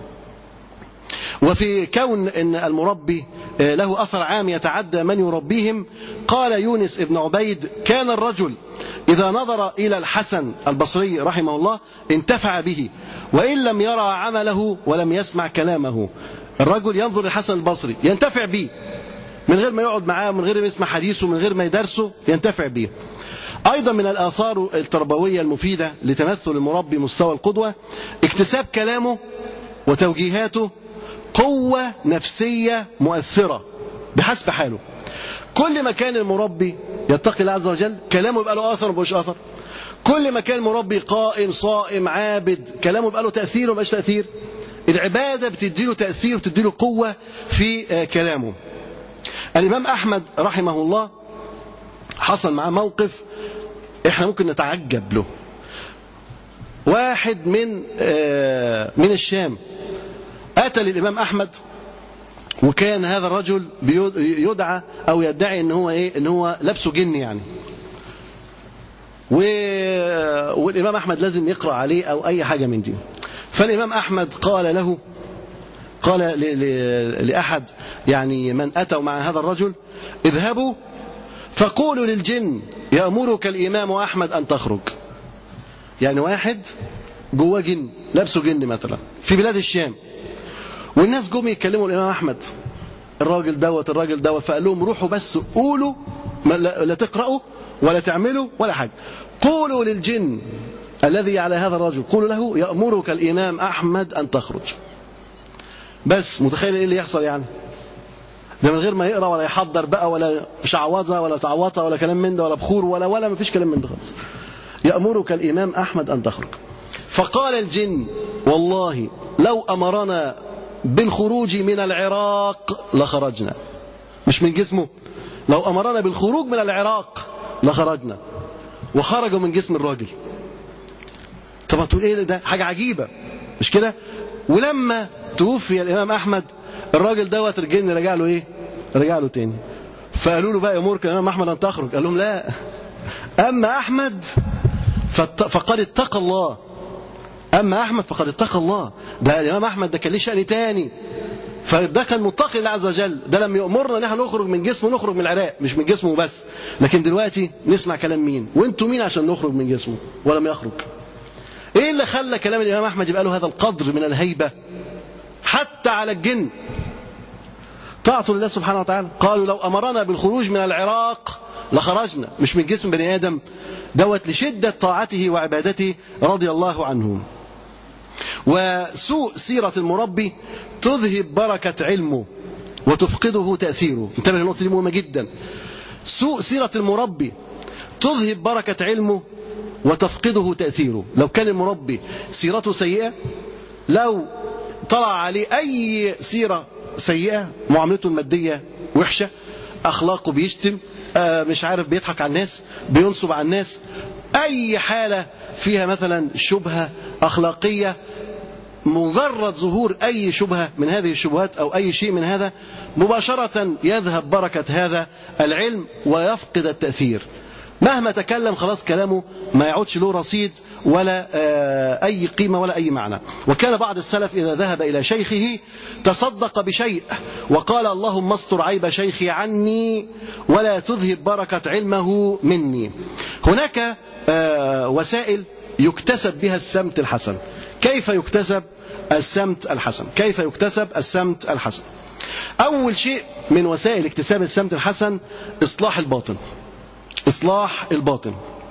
وفي كون ان المربي له اثر عام يتعدى من يربيهم قال يونس ابن عبيد كان الرجل اذا نظر الى الحسن البصري رحمه الله انتفع به وان لم يرى عمله ولم يسمع كلامه الرجل ينظر للحسن البصري ينتفع به من غير ما يقعد معاه من غير ما يسمع حديثه من غير ما يدرسه ينتفع به أيضا من الآثار التربوية المفيدة لتمثل المربي مستوى القدوة اكتساب كلامه وتوجيهاته قوة نفسية مؤثرة بحسب حاله كل ما كان المربي يتقي الله عز وجل كلامه يبقى له أثر ومبقاش أثر كل ما كان مربي قائم صائم عابد كلامه بقى له تأثير وما تأثير العبادة بتديله تأثير وبتديله قوة في آه، كلامه الإمام أحمد رحمه الله حصل معاه موقف احنا ممكن نتعجب له واحد من آه، من الشام أتى للإمام أحمد وكان هذا الرجل بيد- يدعى أو يدعي إن هو إيه إن هو لابسه جن يعني و... والإمام أحمد لازم يقرأ عليه أو أي حاجة من دي فالإمام أحمد قال له قال ل... ل... لأحد يعني من أتوا مع هذا الرجل اذهبوا فقولوا للجن يأمرك الإمام أحمد أن تخرج يعني واحد جواه جن لابسه جن مثلا في بلاد الشام والناس جم يتكلموا الإمام أحمد الراجل دوت الراجل دوت فقال لهم روحوا بس قولوا ما لا لا تقرأوا ولا تعملوا ولا حاجة قولوا للجن الذي على هذا الرجل قولوا له يأمرك الإمام أحمد أن تخرج بس متخيل إيه اللي يحصل يعني ده من غير ما يقرأ ولا يحضر بقى ولا شعوذة ولا تعوطة ولا كلام من ده ولا بخور ولا ولا مفيش كلام من ده خالص يأمرك الإمام أحمد أن تخرج فقال الجن والله لو أمرنا بالخروج من العراق لخرجنا مش من جسمه لو أمرنا بالخروج من العراق لخرجنا وخرجوا من جسم الراجل طبعا تقول ايه ده حاجة عجيبة مش كده ولما توفي الإمام أحمد الراجل دوت الجن رجع له ايه رجع له تاني فقالوا له بقى يأمرك الإمام أحمد أن تخرج قال لهم لا أما أحمد فت- فقد اتقى الله أما أحمد فقد اتقى الله ده الإمام أحمد ده كان ليه شأن تاني فده كان متقي الله عز وجل ده لما يأمرنا ان احنا نخرج من جسمه نخرج من العراق مش من جسمه بس لكن دلوقتي نسمع كلام مين وانتوا مين عشان نخرج من جسمه ولم يخرج ايه اللي خلى كلام الامام احمد يبقى له هذا القدر من الهيبه حتى على الجن طاعة لله سبحانه وتعالى قالوا لو امرنا بالخروج من العراق لخرجنا مش من جسم بني ادم دوت لشده طاعته وعبادته رضي الله عنه وسوء سيرة المربي تذهب بركة علمه وتفقده تأثيره انتبه للنقطة دي مهمة جدا سوء سيرة المربي تذهب بركة علمه وتفقده تأثيره لو كان المربي سيرته سيئة لو طلع عليه أي سيرة سيئة معاملته المادية وحشة أخلاقه بيشتم آه، مش عارف بيضحك على الناس بينصب على الناس أي حالة فيها مثلا شبهة أخلاقية مجرد ظهور أي شبهة من هذه الشبهات أو أي شيء من هذا مباشرة يذهب بركة هذا العلم ويفقد التأثير مهما تكلم خلاص كلامه ما يعودش له رصيد ولا آه، أي قيمة ولا أي معنى وكان بعض السلف إذا ذهب إلى شيخه تصدق بشيء وقال اللهم استر عيب شيخي عني ولا تذهب بركة علمه مني هناك آه، وسائل يكتسب بها السمت الحسن كيف يكتسب السمت الحسن كيف يكتسب السمت الحسن أول شيء من وسائل اكتساب السمت الحسن إصلاح الباطن إصلاح الباطن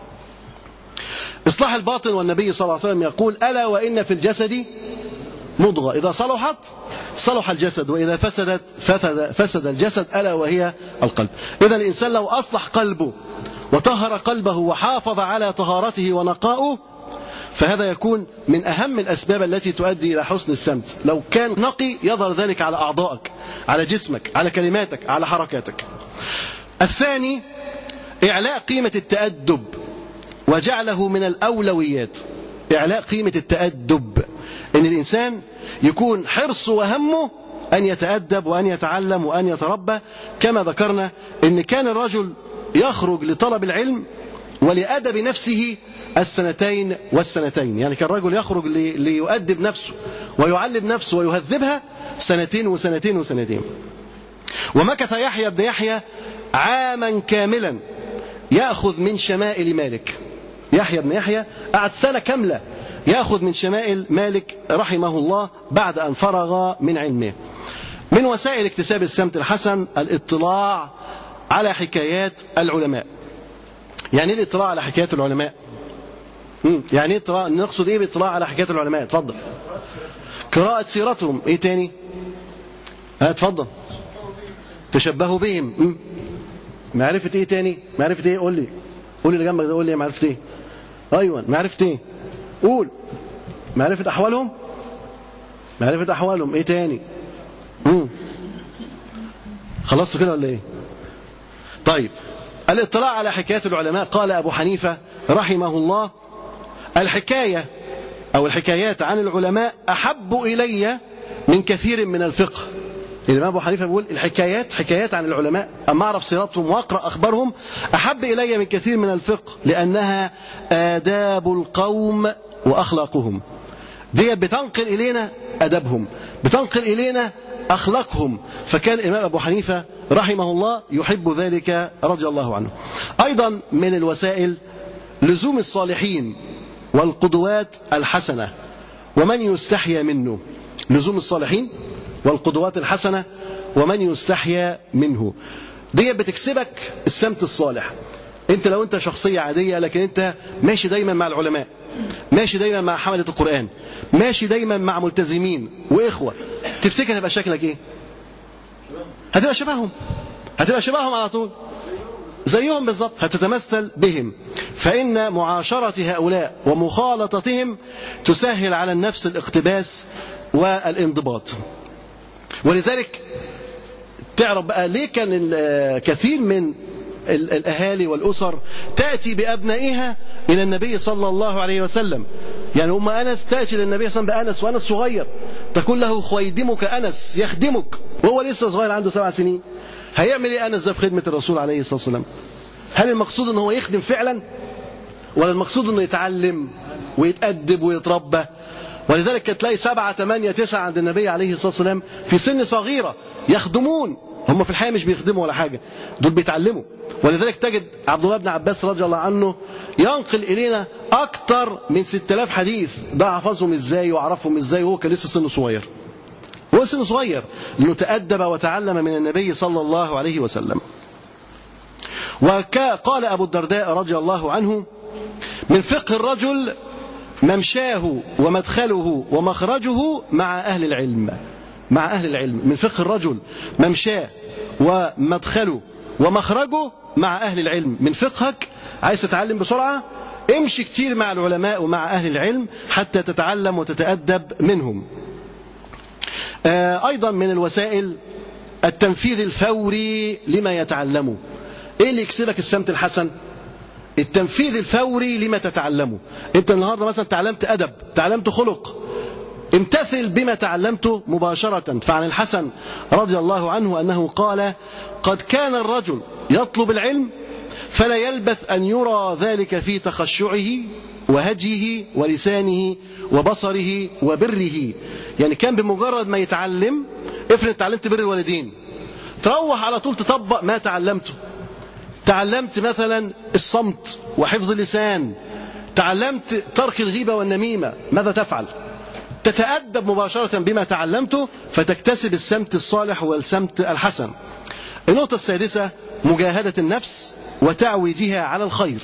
إصلاح الباطن والنبي صلى الله عليه وسلم يقول ألا وإن في الجسد مضغة إذا صلحت صلح الجسد وإذا فسدت فسد, فسد الجسد ألا وهي القلب إذا الإنسان لو أصلح قلبه وطهر قلبه وحافظ على طهارته ونقائه فهذا يكون من أهم الأسباب التي تؤدي إلى حسن السمت لو كان نقي يظهر ذلك على أعضائك على جسمك على كلماتك على حركاتك الثاني إعلاء قيمة التأدب وجعله من الأولويات إعلاء قيمة التأدب إن الإنسان يكون حرصه وهمه أن يتأدب وأن يتعلم وأن يتربى كما ذكرنا إن كان الرجل يخرج لطلب العلم ولأدب نفسه السنتين والسنتين يعني كان الرجل يخرج لي- ليؤدب نفسه ويعلم نفسه ويهذبها سنتين وسنتين وسنتين ومكث يحيى بن يحيى عاما كاملا يأخذ من شمائل مالك يحيى بن يحيى قعد سنة كاملة يأخذ من شمائل مالك رحمه الله بعد أن فرغ من علمه من وسائل اكتساب السمت الحسن الاطلاع على حكايات العلماء يعني ايه الاطلاع على حكايات العلماء مم. يعني ايه اطلاع نقصد ايه باطلاع على حكايات العلماء اتفضل قراءة سيرتهم ايه تاني ها اتفضل تشبهوا بهم مم. معرفة ايه تاني معرفة ايه قول لي قول لي اللي جنبك ده قول لي معرفة ايه أيوة معرفة إيه قول معرفة أحوالهم معرفة أحوالهم إيه تاني مم. خلصتوا كده ولا إيه طيب الاطلاع على حكايات العلماء قال أبو حنيفة رحمه الله الحكاية أو الحكايات عن العلماء أحب إلي من كثير من الفقه الإمام أبو حنيفة بيقول الحكايات حكايات عن العلماء أما أعرف سيرتهم وأقرأ أخبارهم أحب إلي من كثير من الفقه لأنها آداب القوم وأخلاقهم دي بتنقل إلينا أدبهم بتنقل إلينا أخلاقهم فكان الإمام أبو حنيفة رحمه الله يحب ذلك رضي الله عنه أيضا من الوسائل لزوم الصالحين والقدوات الحسنة ومن يستحيا منه لزوم الصالحين والقدوات الحسنة ومن يستحيا منه دي بتكسبك السمت الصالح انت لو انت شخصية عادية لكن انت ماشي دايما مع العلماء ماشي دايما مع حملة القرآن ماشي دايما مع ملتزمين وإخوة تفتكر هيبقى شكلك ايه هتبقى شبههم هتبقى شبههم على طول زيهم بالظبط هتتمثل بهم فإن معاشرة هؤلاء ومخالطتهم تسهل على النفس الاقتباس والانضباط ولذلك تعرف بقى ليه كان كثير من الأهالي والأسر تأتي بأبنائها إلى النبي صلى الله عليه وسلم يعني أم أنس تأتي للنبي صلى الله عليه وسلم بأنس وأنس صغير تقول له خويدمك أنس يخدمك وهو لسه صغير عنده سبع سنين هيعمل ايه انس ده في خدمه الرسول عليه الصلاه والسلام هل المقصود ان هو يخدم فعلا ولا المقصود انه يتعلم ويتادب ويتربى ولذلك كانت تلاقي سبعة ثمانية تسعة عند النبي عليه الصلاة والسلام في سن صغيرة يخدمون هم في الحقيقة مش بيخدموا ولا حاجة دول بيتعلموا ولذلك تجد عبد الله بن عباس رضي الله عنه ينقل إلينا أكثر من 6000 حديث ده حفظهم إزاي وعرفهم إزاي وهو كان لسه سنه صغير هو سن صغير لأنه تأدب وتعلم من النبي صلى الله عليه وسلم وقال أبو الدرداء رضي الله عنه من فقه الرجل ممشاه ومدخله ومخرجه مع أهل العلم مع أهل العلم من فقه الرجل ممشاه ومدخله ومخرجه مع أهل العلم من فقهك عايز تتعلم بسرعة امشي كتير مع العلماء ومع أهل العلم حتى تتعلم وتتأدب منهم أيضا من الوسائل التنفيذ الفوري لما يتعلمه ايه اللي يكسبك السمت الحسن التنفيذ الفوري لما تتعلمه انت النهارده مثلا تعلمت ادب تعلمت خلق امتثل بما تعلمته مباشرة فعن الحسن رضي الله عنه أنه قال قد كان الرجل يطلب العلم فلا يلبث أن يرى ذلك في تخشعه وهجيه ولسانه وبصره وبره يعني كان بمجرد ما يتعلم افرض تعلمت بر الوالدين تروح على طول تطبق ما تعلمته تعلمت مثلا الصمت وحفظ اللسان تعلمت ترك الغيبة والنميمة ماذا تفعل تتأدب مباشرة بما تعلمته فتكتسب السمت الصالح والسمت الحسن النقطة السادسة مجاهدة النفس وتعويجها على الخير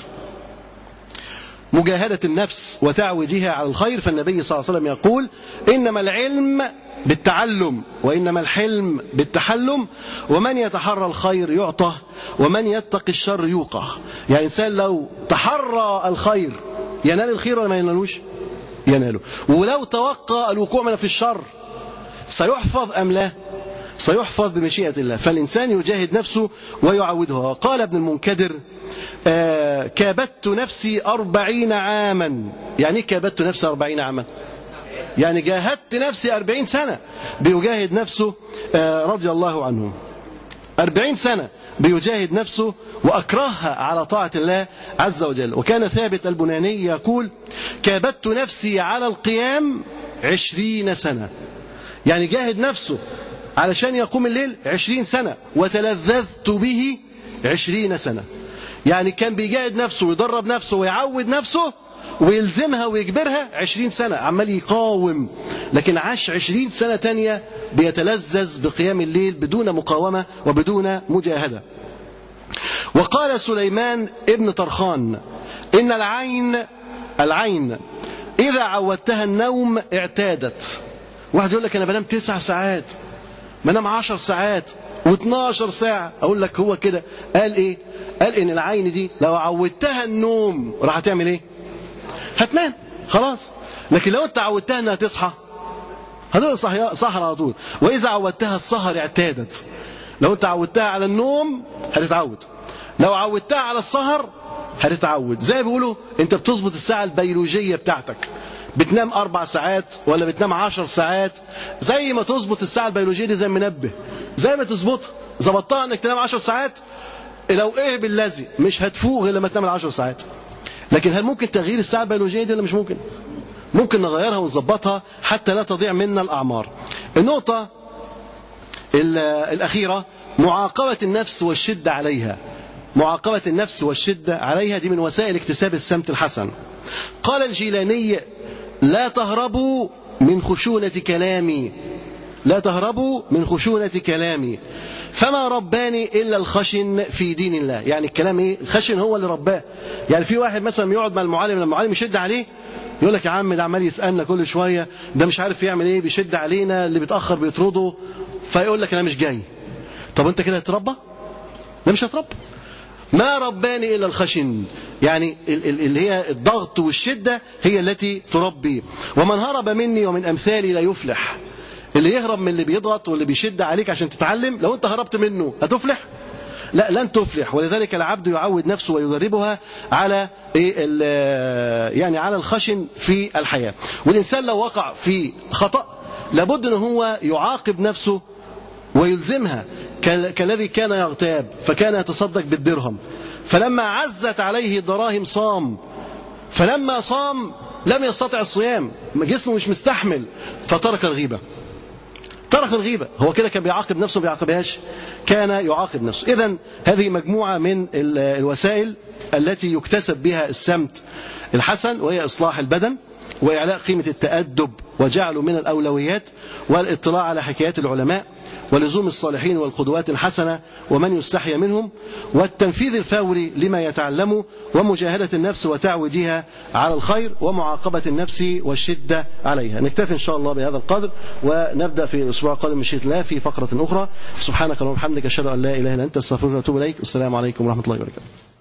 مجاهدة النفس وتعويجها على الخير فالنبي صلى الله عليه وسلم يقول إنما العلم بالتعلم وإنما الحلم بالتحلم ومن يتحرى الخير يعطى ومن يتقي الشر يوقع يعني إنسان لو تحرى الخير ينال الخير ولا ما ينالوش يناله ولو توقع الوقوع من في الشر سيحفظ أم لا سيحفظ بمشيئة الله فالإنسان يجاهد نفسه ويعودها قال ابن المنكدر آه كابدت نفسي أربعين عاما يعني كابدت نفسي أربعين عاما يعني جاهدت نفسي أربعين سنة بيجاهد نفسه آه رضي الله عنه أربعين سنة بيجاهد نفسه وأكرهها على طاعة الله عز وجل وكان ثابت البناني يقول كابدت نفسي على القيام عشرين سنة يعني جاهد نفسه علشان يقوم الليل عشرين سنة وتلذذت به عشرين سنة يعني كان بيجاهد نفسه ويدرب نفسه ويعود نفسه ويلزمها ويجبرها عشرين سنة عمال يقاوم لكن عاش عشرين سنة تانية بيتلذذ بقيام الليل بدون مقاومة وبدون مجاهدة وقال سليمان ابن طرخان إن العين العين إذا عودتها النوم اعتادت واحد يقول لك أنا بنام تسع ساعات بنام عشر ساعات و12 ساعة أقول لك هو كده قال إيه قال إن العين دي لو عودتها النوم راح تعمل إيه هتنام خلاص لكن لو انت عودتها انها تصحى هتبقى صحي سهر على طول واذا عودتها السهر اعتادت لو انت عودتها على النوم هتتعود لو عودتها على السهر هتتعود زي ما بيقولوا انت بتظبط الساعه البيولوجيه بتاعتك بتنام اربع ساعات ولا بتنام عشر ساعات زي ما تظبط الساعه البيولوجيه دي زي المنبه زي ما تظبطها ظبطتها انك تنام عشر ساعات لو ايه بالذي مش هتفوق غير لما تنام العشر ساعات لكن هل ممكن تغيير الساعه البيولوجيه دي ولا مش ممكن ممكن نغيرها ونظبطها حتى لا تضيع منا الاعمار النقطه الاخيره معاقبه النفس والشده عليها معاقبة النفس والشدة عليها دي من وسائل اكتساب السمت الحسن قال الجيلاني لا تهربوا من خشونة كلامي لا تهربوا من خشونة كلامي فما رباني إلا الخشن في دين الله يعني الكلام إيه الخشن هو اللي رباه يعني في واحد مثلا يقعد مع المعلم لما المعلم يشد عليه يقول لك يا عم ده عمال يسألنا كل شوية ده مش عارف يعمل ايه بيشد علينا اللي بيتأخر بيطرده فيقول لك انا مش جاي طب انت كده هتربى ده مش هتربى ما رباني إلا الخشن يعني اللي هي الضغط والشدة هي التي تربي ومن هرب مني ومن أمثالي لا يفلح اللي يهرب من اللي بيضغط واللي بيشد عليك عشان تتعلم لو انت هربت منه هتفلح لا لن تفلح ولذلك العبد يعود نفسه ويدربها على يعني على الخشن في الحياة والإنسان لو وقع في خطأ لابد أن هو يعاقب نفسه ويلزمها كالذي كان يغتاب فكان يتصدق بالدرهم فلما عزت عليه الدراهم صام فلما صام لم يستطع الصيام جسمه مش مستحمل فترك الغيبة ترك الغيبة هو كده كان بيعاقب نفسه ما بيعاقبهاش كان يعاقب نفسه إذا هذه مجموعة من الوسائل التي يكتسب بها السمت الحسن وهي إصلاح البدن وإعلاء قيمة التأدب وجعله من الأولويات والاطلاع على حكايات العلماء ولزوم الصالحين والقدوات الحسنة ومن يستحي منهم والتنفيذ الفوري لما يتعلمه ومجاهدة النفس وتعويدها على الخير ومعاقبة النفس والشدة عليها نكتفي إن شاء الله بهذا القدر ونبدأ في الأسبوع القادم مشيئة الله في فقرة أخرى سبحانك اللهم وبحمدك أشهد أن لا إله إلا أنت استغفرك وأتوب إليك السلام عليكم ورحمة الله وبركاته